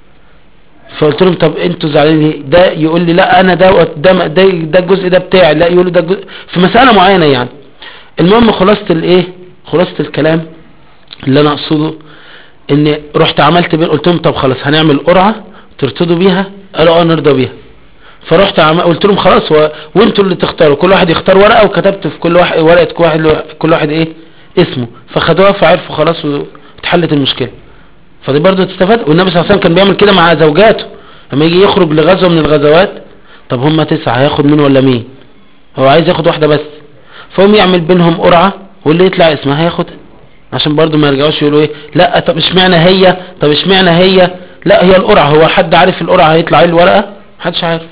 فقلت لهم طب انتوا زعلانين ليه؟ ده يقول لي لا انا ده ده ده, ده الجزء ده بتاعي لا يقول لي ده الجزء في مساله معينه يعني المهم خلاصه الايه خلاصه الكلام اللي انا اقصده ان رحت عملت بين قلت لهم طب خلاص هنعمل قرعه ترتضوا بيها قالوا اه نرضى بيها فرحت عم... قلت لهم خلاص و... وانتوا اللي تختاروا كل واحد يختار ورقه وكتبت في كل واحد ورقه كل واحد كل واحد ايه اسمه فخدوها فعرفوا خلاص واتحلت المشكله فدي برضه تستفاد والنبي صلى الله عليه وسلم كان بيعمل كده مع زوجاته لما يجي يخرج لغزوه من الغزوات طب هم تسعه هياخد مين ولا مين هو عايز ياخد واحده بس فهم يعمل بينهم قرعه واللي يطلع اسمها هياخدها عشان برضه ما يرجعوش يقولوا ايه لا طب اشمعنى هي طب اشمعنى هي لا هي القرعه هو حد عارف القرعه هيطلع ايه الورقه محدش عارف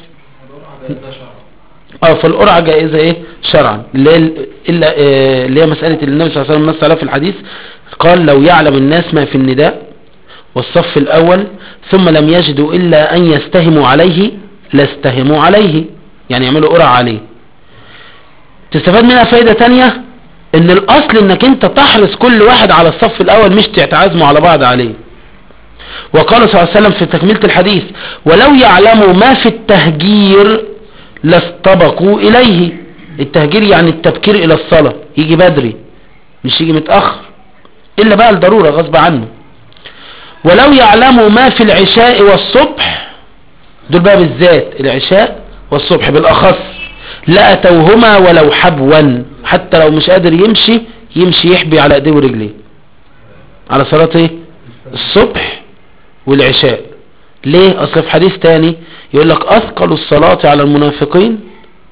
اه فالقرعه جائزه ايه شرعا اللي هي الا آه، اللي هي مساله اللي النبي صلى الله عليه وسلم نص عليها في الحديث قال لو يعلم الناس ما في النداء والصف الاول ثم لم يجدوا الا ان يستهموا عليه لاستهموا عليه يعني يعملوا قرعه عليه تستفاد منها فايده تانية ان الاصل انك انت تحرص كل واحد على الصف الاول مش تعتزموا على بعض عليه وقال صلى الله عليه وسلم في تكملة الحديث ولو يعلموا ما في التهجير لاستبقوا إليه التهجير يعني التبكير إلى الصلاة يجي بدري مش يجي متأخر إلا بقى الضرورة غصب عنه ولو يعلموا ما في العشاء والصبح دول بقى بالذات العشاء والصبح بالأخص لأتوهما ولو حبوا حتى لو مش قادر يمشي يمشي يحبي على ايديه ورجليه على صلاة ايه الصبح والعشاء ليه اصل في حديث تاني يقول لك اثقل الصلاة على المنافقين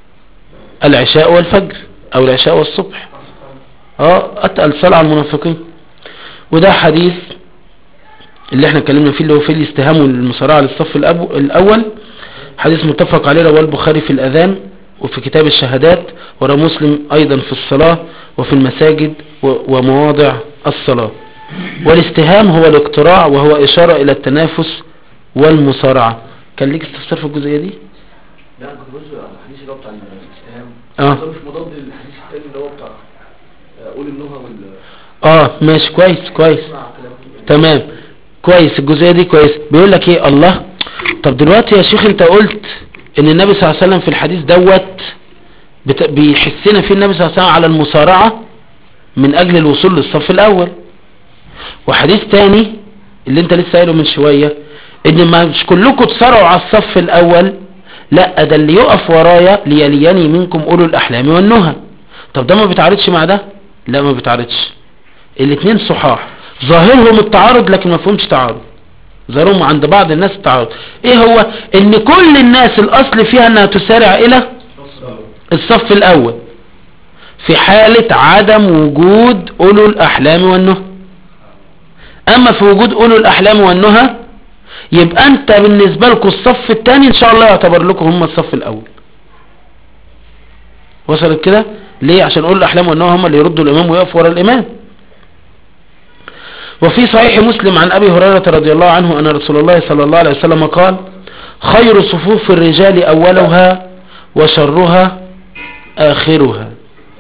العشاء والفجر او العشاء والصبح اه اتقل صلاة على المنافقين وده حديث اللي احنا اتكلمنا فيه اللي هو فيه الاستهام والمصارعة للصف الأب- الاول حديث متفق عليه رواه البخاري في الاذان وفي كتاب الشهادات ورواه مسلم ايضا في الصلاة وفي المساجد و- ومواضع الصلاة والاستهام هو الاقتراع وهو اشارة الى التنافس والمصارعة كان ليك استفسار في الجزئية دي لا انا كنت بص على الحديث اللي هو بتاع الاستهام اه ده مش مضاد للحديث التاني اللي هو بتاع آه، قول النهى وال اه ماشي كويس كويس مع كلام تمام كويس الجزئية دي كويس بيقول لك ايه الله طب دلوقتي يا شيخ انت قلت ان النبي صلى الله عليه وسلم في الحديث دوت بت... بيحسنا فيه النبي صلى الله عليه وسلم على المصارعة من اجل الوصول للصف الاول وحديث تاني اللي انت لسه قايله من شوية ان ما مش كلكم تصارعوا على الصف الاول لا ده اللي يقف ورايا ليليني منكم اولو الاحلام والنهى طب ده ما بيتعارضش مع ده لا ما بيتعارضش الاثنين صحاح ظاهرهم التعارض لكن ما فيهمش تعارض ظاهرهم عند بعض الناس التعارض ايه هو ان كل الناس الاصل فيها انها تسارع الى الصف الاول في حالة عدم وجود اولو الاحلام والنهى اما في وجود اولو الاحلام والنهى يبقى انت بالنسبة لكم الصف الثاني ان شاء الله يعتبر لكم هم الصف الاول وصلت كده ليه عشان اولو الاحلام والنهى هم اللي يردوا الامام ويقفوا ورا الامام وفي صحيح مسلم عن ابي هريرة رضي الله عنه ان رسول الله صلى الله عليه وسلم قال خير صفوف الرجال اولها وشرها اخرها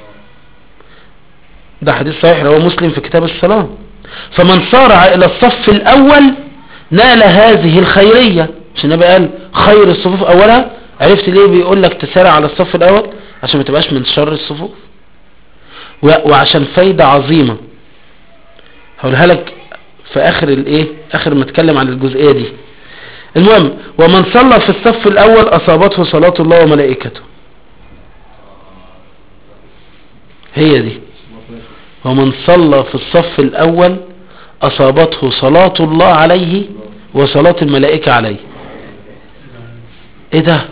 ده حديث صحيح رواه مسلم في كتاب الصلاة فمن صارع الى الصف الاول نال هذه الخيرية مش النبي قال خير الصفوف اولها عرفت ليه بيقول لك تسارع على الصف الاول عشان ما تبقاش من شر الصفوف و- وعشان فايدة عظيمة هقولها لك في اخر الايه اخر ما اتكلم عن الجزئية دي المهم ومن صلى في الصف الاول اصابته صلاة الله وملائكته هي دي ومن صلى في الصف الاول اصابته صلاة الله عليه وصلاة الملائكة عليه ايه ده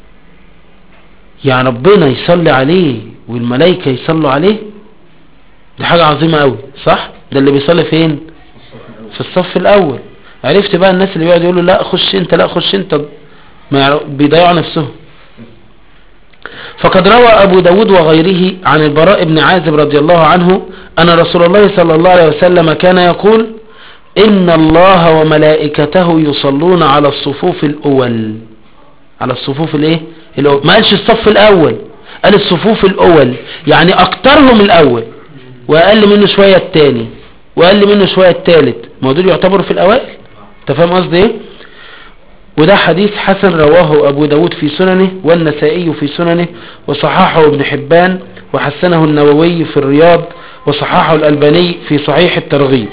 يعني ربنا يصلي عليه والملائكة يصلوا عليه دي حاجة عظيمة قوي صح ده اللي بيصلي فين في الصف الاول عرفت بقى الناس اللي بيقعدوا يقولوا لا خش انت لا خش انت ما يعرف- بيضيعوا نفسهم فقد روى أبو داود وغيره عن البراء بن عازب رضي الله عنه أن رسول الله صلى الله عليه وسلم كان يقول إن الله وملائكته يصلون على الصفوف الأول على الصفوف الايه الأول ما قالش الصف الأول قال الصفوف الأول يعني أكترهم الأول وأقل منه شوية التاني وأقل منه شوية التالت ما هو دول يعتبروا في الأوائل أنت فاهم قصدي إيه وده حديث حسن رواه أبو داود في سننه والنسائي في سننه وصححه ابن حبان وحسنه النووي في الرياض وصححه الألباني في صحيح الترغيب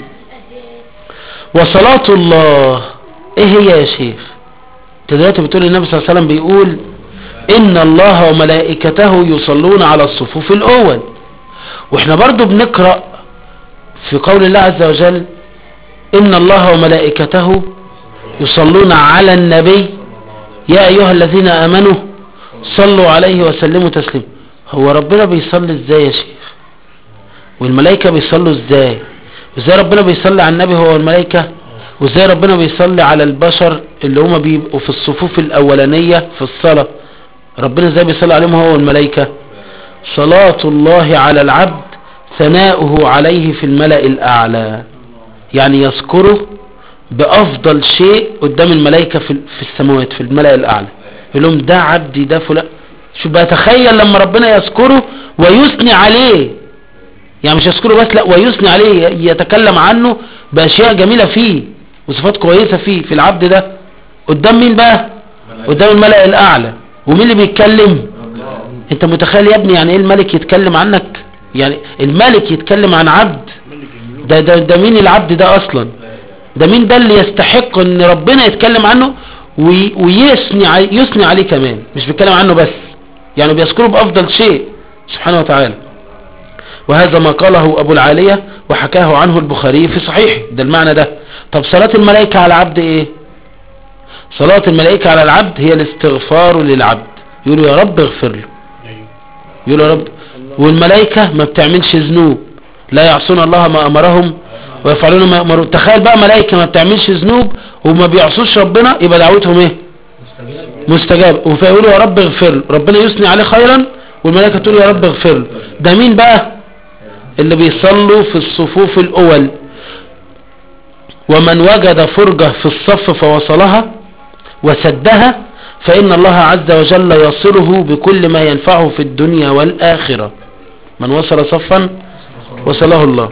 وصلاة الله ايه هي يا شيخ انت دلوقتي بتقول النبي صلى الله عليه وسلم بيقول ان الله وملائكته يصلون على الصفوف الاول واحنا برضو بنقرأ في قول الله عز وجل ان الله وملائكته يصلون على النبي يا ايها الذين امنوا صلوا عليه وسلموا تسليما هو ربنا بيصلي ازاي يا شيخ والملائكة بيصلوا ازاي وازاي ربنا بيصلي على النبي هو والملائكة وازاي ربنا بيصلي على البشر اللي هما بيبقوا في الصفوف الاولانية في الصلاة ربنا ازاي بيصلي عليهم هو والملائكة صلاة الله على العبد ثناؤه عليه في الملأ الاعلى يعني يذكره بافضل شيء قدام الملائكة في في السماوات في الملأ الاعلى يقول لهم ده عبدي ده فلان شوف بقى تخيل لما ربنا يذكره ويثني عليه يعني مش يذكره بس لا ويثني عليه يتكلم عنه باشياء جميلة فيه وصفات كويسة فيه في العبد ده قدام مين بقى قدام الملأ الاعلى ومين اللي بيتكلم انت متخيل يا ابني يعني ايه الملك يتكلم عنك يعني الملك يتكلم عن عبد ده ده ده مين العبد ده اصلا ده مين ده اللي يستحق ان ربنا يتكلم عنه وي- ويثني ع- يثني عليه كمان مش بيتكلم عنه بس يعني بيذكره بافضل شيء سبحانه وتعالى وهذا ما قاله ابو العالية وحكاه عنه البخاري في صحيح ده المعنى ده طب صلاة الملائكة على العبد ايه صلاة الملائكة على العبد هي الاستغفار للعبد يقولوا يا رب اغفر له يقولوا يا رب والملائكة ما بتعملش ذنوب لا يعصون الله ما امرهم ويفعلون ما يأمرون تخيل بقى ملائكة ما بتعملش ذنوب وما بيعصوش ربنا يبقى دعوتهم ايه مستجاب فيقولوا يا رب اغفر له ربنا يثني عليه خيرا والملائكة تقول يا رب اغفر له ده مين بقى اللي بيصلوا في الصفوف الاول ومن وجد فرجة في الصف فوصلها وسدها فإن الله عز وجل يصله بكل ما ينفعه في الدنيا والآخرة من وصل صفا وصله الله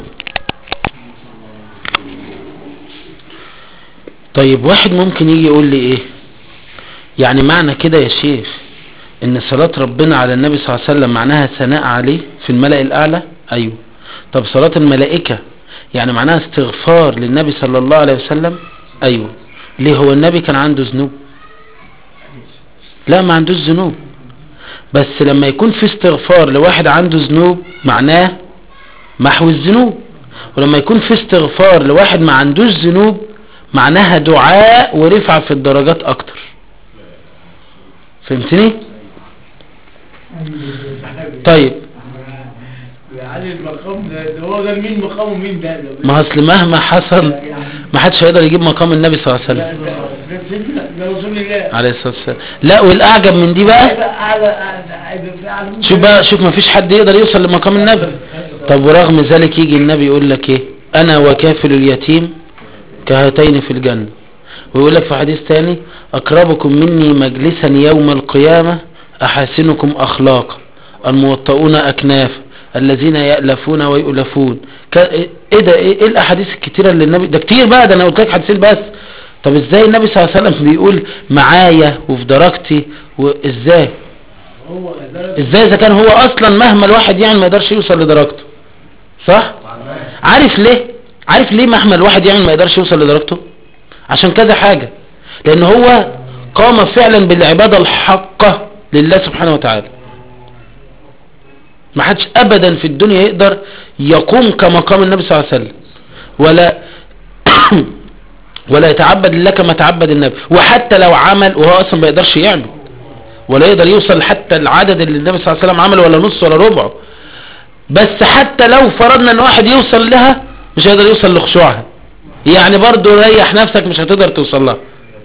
طيب واحد ممكن يجي يقول لي ايه يعني معنى كده يا شيخ ان صلاة ربنا على النبي صلى الله عليه وسلم معناها ثناء عليه في الملأ الاعلى ايوه طب صلاة الملائكة يعني معناها استغفار للنبي صلى الله عليه وسلم ايوه ليه هو النبي كان عنده ذنوب لا ما عندوش ذنوب بس لما يكون في استغفار لواحد عنده ذنوب معناه محو الذنوب ولما يكون في استغفار لواحد ما عندوش ذنوب معناها دعاء ورفع في الدرجات اكتر فهمتني طيب يعني المقام ده ده هو ده مين مقامه مين ده ده ما اصل مهما حصل ما حدش هيقدر يجيب مقام النبي صلى الله عليه ده وسلم ده ده سيدنا ده رسول الله عليه الصلاه والسلام لا والاعجب من دي بقى هيبقى اعلى أعلى- هيبقى في اعلى منه. شوف بقى شوف ما فيش حد يقدر يوصل لمقام النبي طب ورغم ذلك يجي النبي يقول لك ايه انا وكافل اليتيم كهاتين في الجنة ويقول لك في حديث تاني اقربكم مني مجلسا يوم القيامة احاسنكم اخلاقا الموطؤون اكناف الذين يألفون ويؤلفون ك... ايه ده ايه إيه الاحاديث الكتيرة اللي النبي ده كتير بقى ده انا قلت لك حديثين بس طب ازاي النبي صلى الله عليه وسلم بيقول معايا وفي درجتي وازاي هو ده ازاي اذا كان هو اصلا مهما الواحد يعني ما يقدرش يوصل لدرجته صح عارف ليه عارف ليه مهما الواحد يعني ما يقدرش يوصل لدرجته عشان كذا حاجة لان هو قام فعلا بالعبادة الحقة لله سبحانه وتعالى ما حدش ابدا في الدنيا يقدر يقوم كمقام النبي صلى الله عليه وسلم ولا ولا يتعبد لله كما تعبد النبي وحتى لو عمل وهو اصلا ما يقدرش يعمل ولا يقدر يوصل حتى العدد اللي النبي صلى الله عليه وسلم عمله ولا نص ولا ربعه بس حتى لو فرضنا ان واحد يوصل لها مش هيقدر يوصل لخشوعها يعني برضو ريح نفسك مش هتقدر توصل لها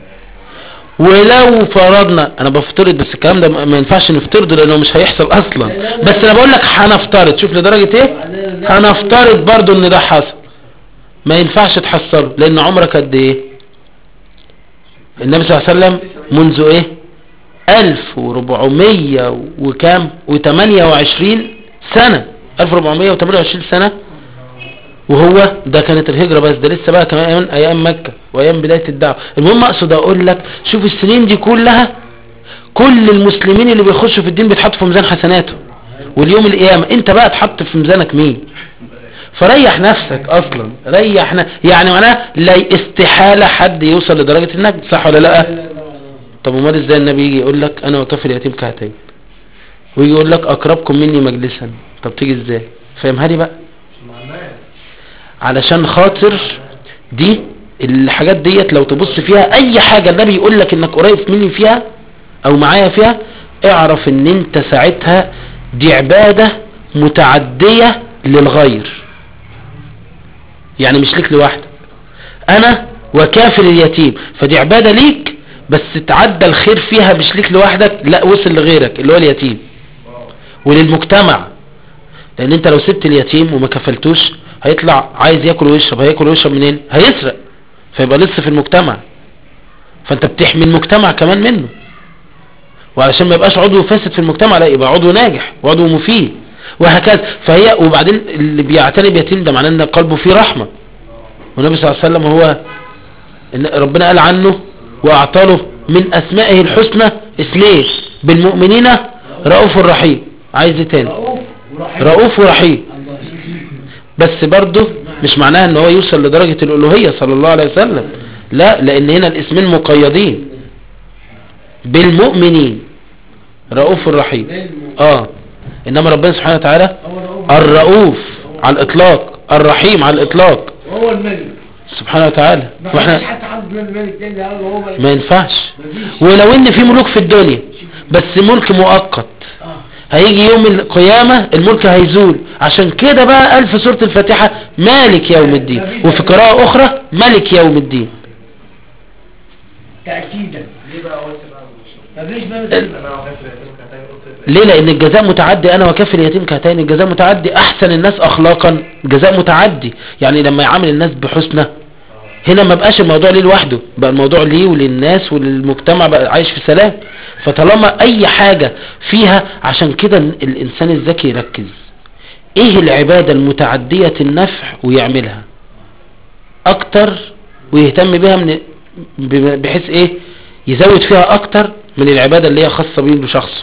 ولو فرضنا انا بفترض بس الكلام ده ما ينفعش نفترضه لانه مش هيحصل اصلا بس انا بقول لك هنفترض شوف لدرجة ايه هنفترض برضو ان ده حصل ما ينفعش تحصله لان عمرك قد ايه النبي صلى الله عليه وسلم منذ ايه الف وربعمية وكام وتمانية وعشرين سنة الف وربعمية وتمانية وعشرين سنة وهو ده كانت الهجرة بس ده لسه بقى كمان ايام, أيام مكة وايام بداية الدعوة المهم اقصد اقول لك شوف السنين دي كلها كل المسلمين اللي بيخشوا في الدين بيتحطوا في ميزان حسناته واليوم القيامة انت بقى تحط في ميزانك مين فريح نفسك اصلا ريح ن... يعني معناه لا استحالة حد يوصل لدرجة النجد صح ولا لا طب امال ازاي النبي يجي يقول لك انا وكفل يتيم كهتين ويجي يقول لك اقربكم مني مجلسا طب تيجي ازاي فاهمها لي بقى علشان خاطر دي الحاجات ديت لو تبص فيها اي حاجة النبي يقول لك انك قريب مني فيها او معايا فيها اعرف ان انت ساعتها دي عبادة متعدية للغير يعني مش ليك لوحدك انا وكافل اليتيم فدي عبادة ليك بس تعدى الخير فيها مش ليك لوحدك لا وصل لغيرك اللي هو اليتيم وللمجتمع لان انت لو سبت اليتيم وما كفلتوش هيطلع عايز ياكل ويشرب هياكل ويشرب منين هيسرق فيبقى لسه في المجتمع فانت بتحمي المجتمع كمان منه وعلشان ما يبقاش عضو فاسد في المجتمع لا يبقى عضو ناجح وعضو مفيد وهكذا فهي وبعدين اللي بيعتني بيتيم ده معناه ان قلبه فيه رحمة والنبي صلى الله عليه وسلم هو إن ربنا قال عنه واعطاله من اسمائه الحسنى اسمين بالمؤمنين رؤوف رحيم عايز ايه تاني رؤوف ورحيم رؤوف ورحيم الله بس برضه مش معناها ان هو يوصل لدرجة الالوهية صلى الله عليه وسلم لا لان هنا الاسمين مقيدين بالمؤمنين رؤوف رحيم اه انما ربنا سبحانه وتعالى هو رؤوف الرؤوف على الاطلاق الرحيم على الاطلاق وهو الملك سبحانه وتعالى ما فيش واحنا حتى حد من الملك تاني قال هو ملك ما ينفعش مفيش. ولو ان في ملوك في الدنيا بس ملك مؤقت اه هيجي يوم القيامة الملك هيزول عشان كده بقى قال في سورة الفاتحة مالك يوم الدين وفي قراءة اخرى ملك يوم الدين تأكيدا ليه بقى قلت بقى مفيش ملك ال- انا وحيد في اليتيم كهتين قلت ليه لان الجزاء متعدي انا وكافل اليتيم كهتين الجزاء متعدي احسن الناس اخلاقا جزاء متعدي يعني لما يعامل الناس بحسنى هنا ما بقاش الموضوع ليه لوحده بقى الموضوع ليه وللناس وللمجتمع بقى عايش في سلام فطالما اي حاجة فيها عشان كده الانسان الذكي يركز ايه العبادة المتعدية النفع ويعملها اكتر ويهتم بها من ب- بحيث ايه يزود فيها اكتر من العبادة اللي هي خاصة بيه بشخصه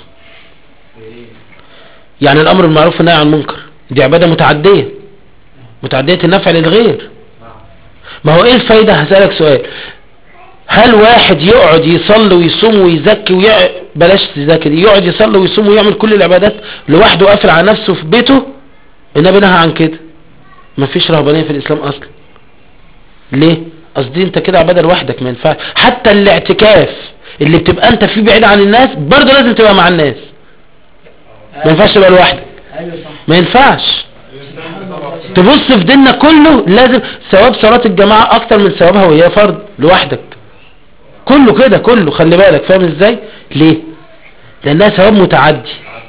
يعني الامر بالمعروف والنهي عن المنكر دي عبادة متعدية متعدية النفع للغير ما هو ايه الفايدة هسألك سؤال هل واحد يقعد يصلي ويصوم ويزكي ويع... بلاش تزكي دي يقعد يصلي ويصوم ويعمل كل العبادات لوحده قافل على نفسه في بيته النبي نهى عن كده مفيش رهبانية في الاسلام اصلا ليه قصدي انت كده عبادة لوحدك ما ينفعش حتى الاعتكاف اللي بتبقى انت فيه بعيد عن الناس برضه لازم تبقى مع الناس ما ينفعش تبقى لوحدك ايوه صح ما ينفعش تبص في ديننا كله لازم ثواب صلاة الجماعة اكتر من ثوابها وهي فرض لوحدك كله كده كله خلي بالك فاهم ازاي ليه لانها ثواب متعدي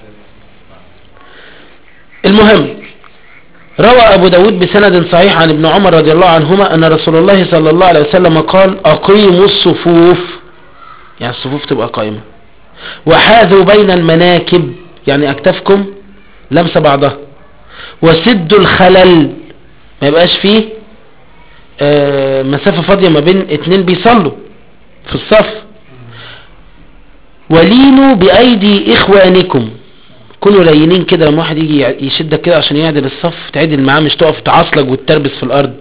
المهم روى ابو داود بسند صحيح عن ابن عمر رضي الله عنهما ان رسول الله صلى الله عليه وسلم قال اقيموا الصفوف يعني الصفوف تبقى قائمة وحاذوا بين المناكب يعني اكتافكم لمسة بعضها وسدوا الخلل ما يبقاش فيه آه، مسافة فاضية ما بين اتنين بيصلوا في الصف ولينوا بأيدي إخوانكم كونوا لينين كده لما واحد يجي يشدك كده عشان يعدل الصف تعدل معاه مش تقف تعصلك وتربس في الأرض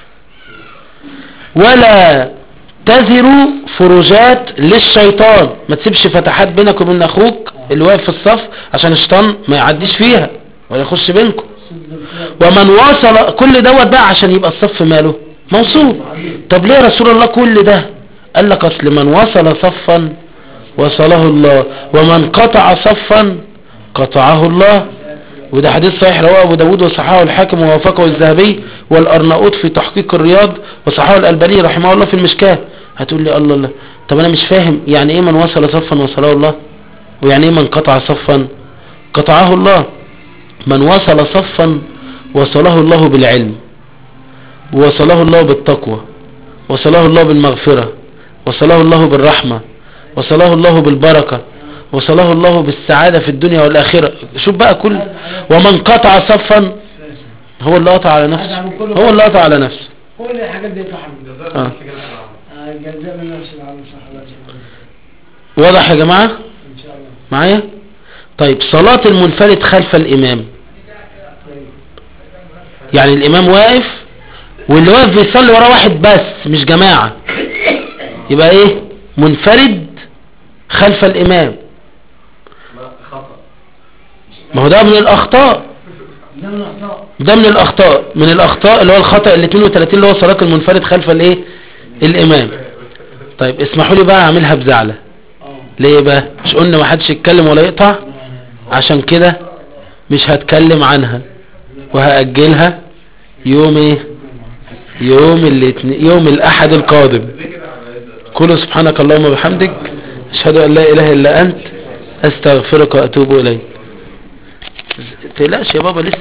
ولا تذروا فروجات للشيطان ما تسيبش فتحات بينك وبين أخوك اللي واقف في الصف عشان الشيطان ما يعديش فيها ولا يخش بينكم ومن واصل كل دوت بقى عشان يبقى الصف ماله موصول طب ليه يا رسول الله كل ده قال لك اصل من وصل صفا وصله الله ومن قطع صفا قطعه الله وده حديث صحيح رواه ابو داود وصححه الحاكم ووافقه الذهبي والارناؤوط في تحقيق الرياض وصححه الالباني رحمه الله في المشكاه هتقول لي الله الله طب انا مش فاهم يعني ايه من وصل صفا وصله الله ويعني ايه من قطع صفا قطعه الله من وصل صفا وصله الله بالعلم وصله الله بالتقوى وصله الله بالمغفرة وصله الله بالرحمة وصله الله بالبركة وصله الله بالسعادة في الدنيا والآخرة شوف بقى كل ومن قطع صفا هو اللي قطع على نفسه هو اللي قطع على نفسه كل الحاجات دي فحم جزاء آه. نفس كده في العمل. جزاء من نفس العالم صح الله واضح يا جماعة ان شاء الله معايا طيب صلاة المنفرد خلف الإمام طيب يعني الإمام واقف واللي واقف بيصلي وراه واحد بس مش جماعة يبقى ايه منفرد خلف الإمام ما خطأ ما هو ده من الأخطاء ده من الاخطاء ده من الأخطاء من الأخطاء اللي هو الخطأ ال 32 اللي هو صلاة المنفرد خلف الايه الإمام طيب اسمحوا لي بقى اعملها بزعلة اه ليه بقى مش قلنا ما حدش يتكلم ولا يقطع عشان كده مش هتكلم عنها وهأجلها يوم ايه يوم الاثنين يوم الاحد القادم ليه كده عملت كل سبحانك اللهم وبحمدك اشهد ان لا اله الا انت استغفرك واتوب اليك تقلقش يا بابا لسه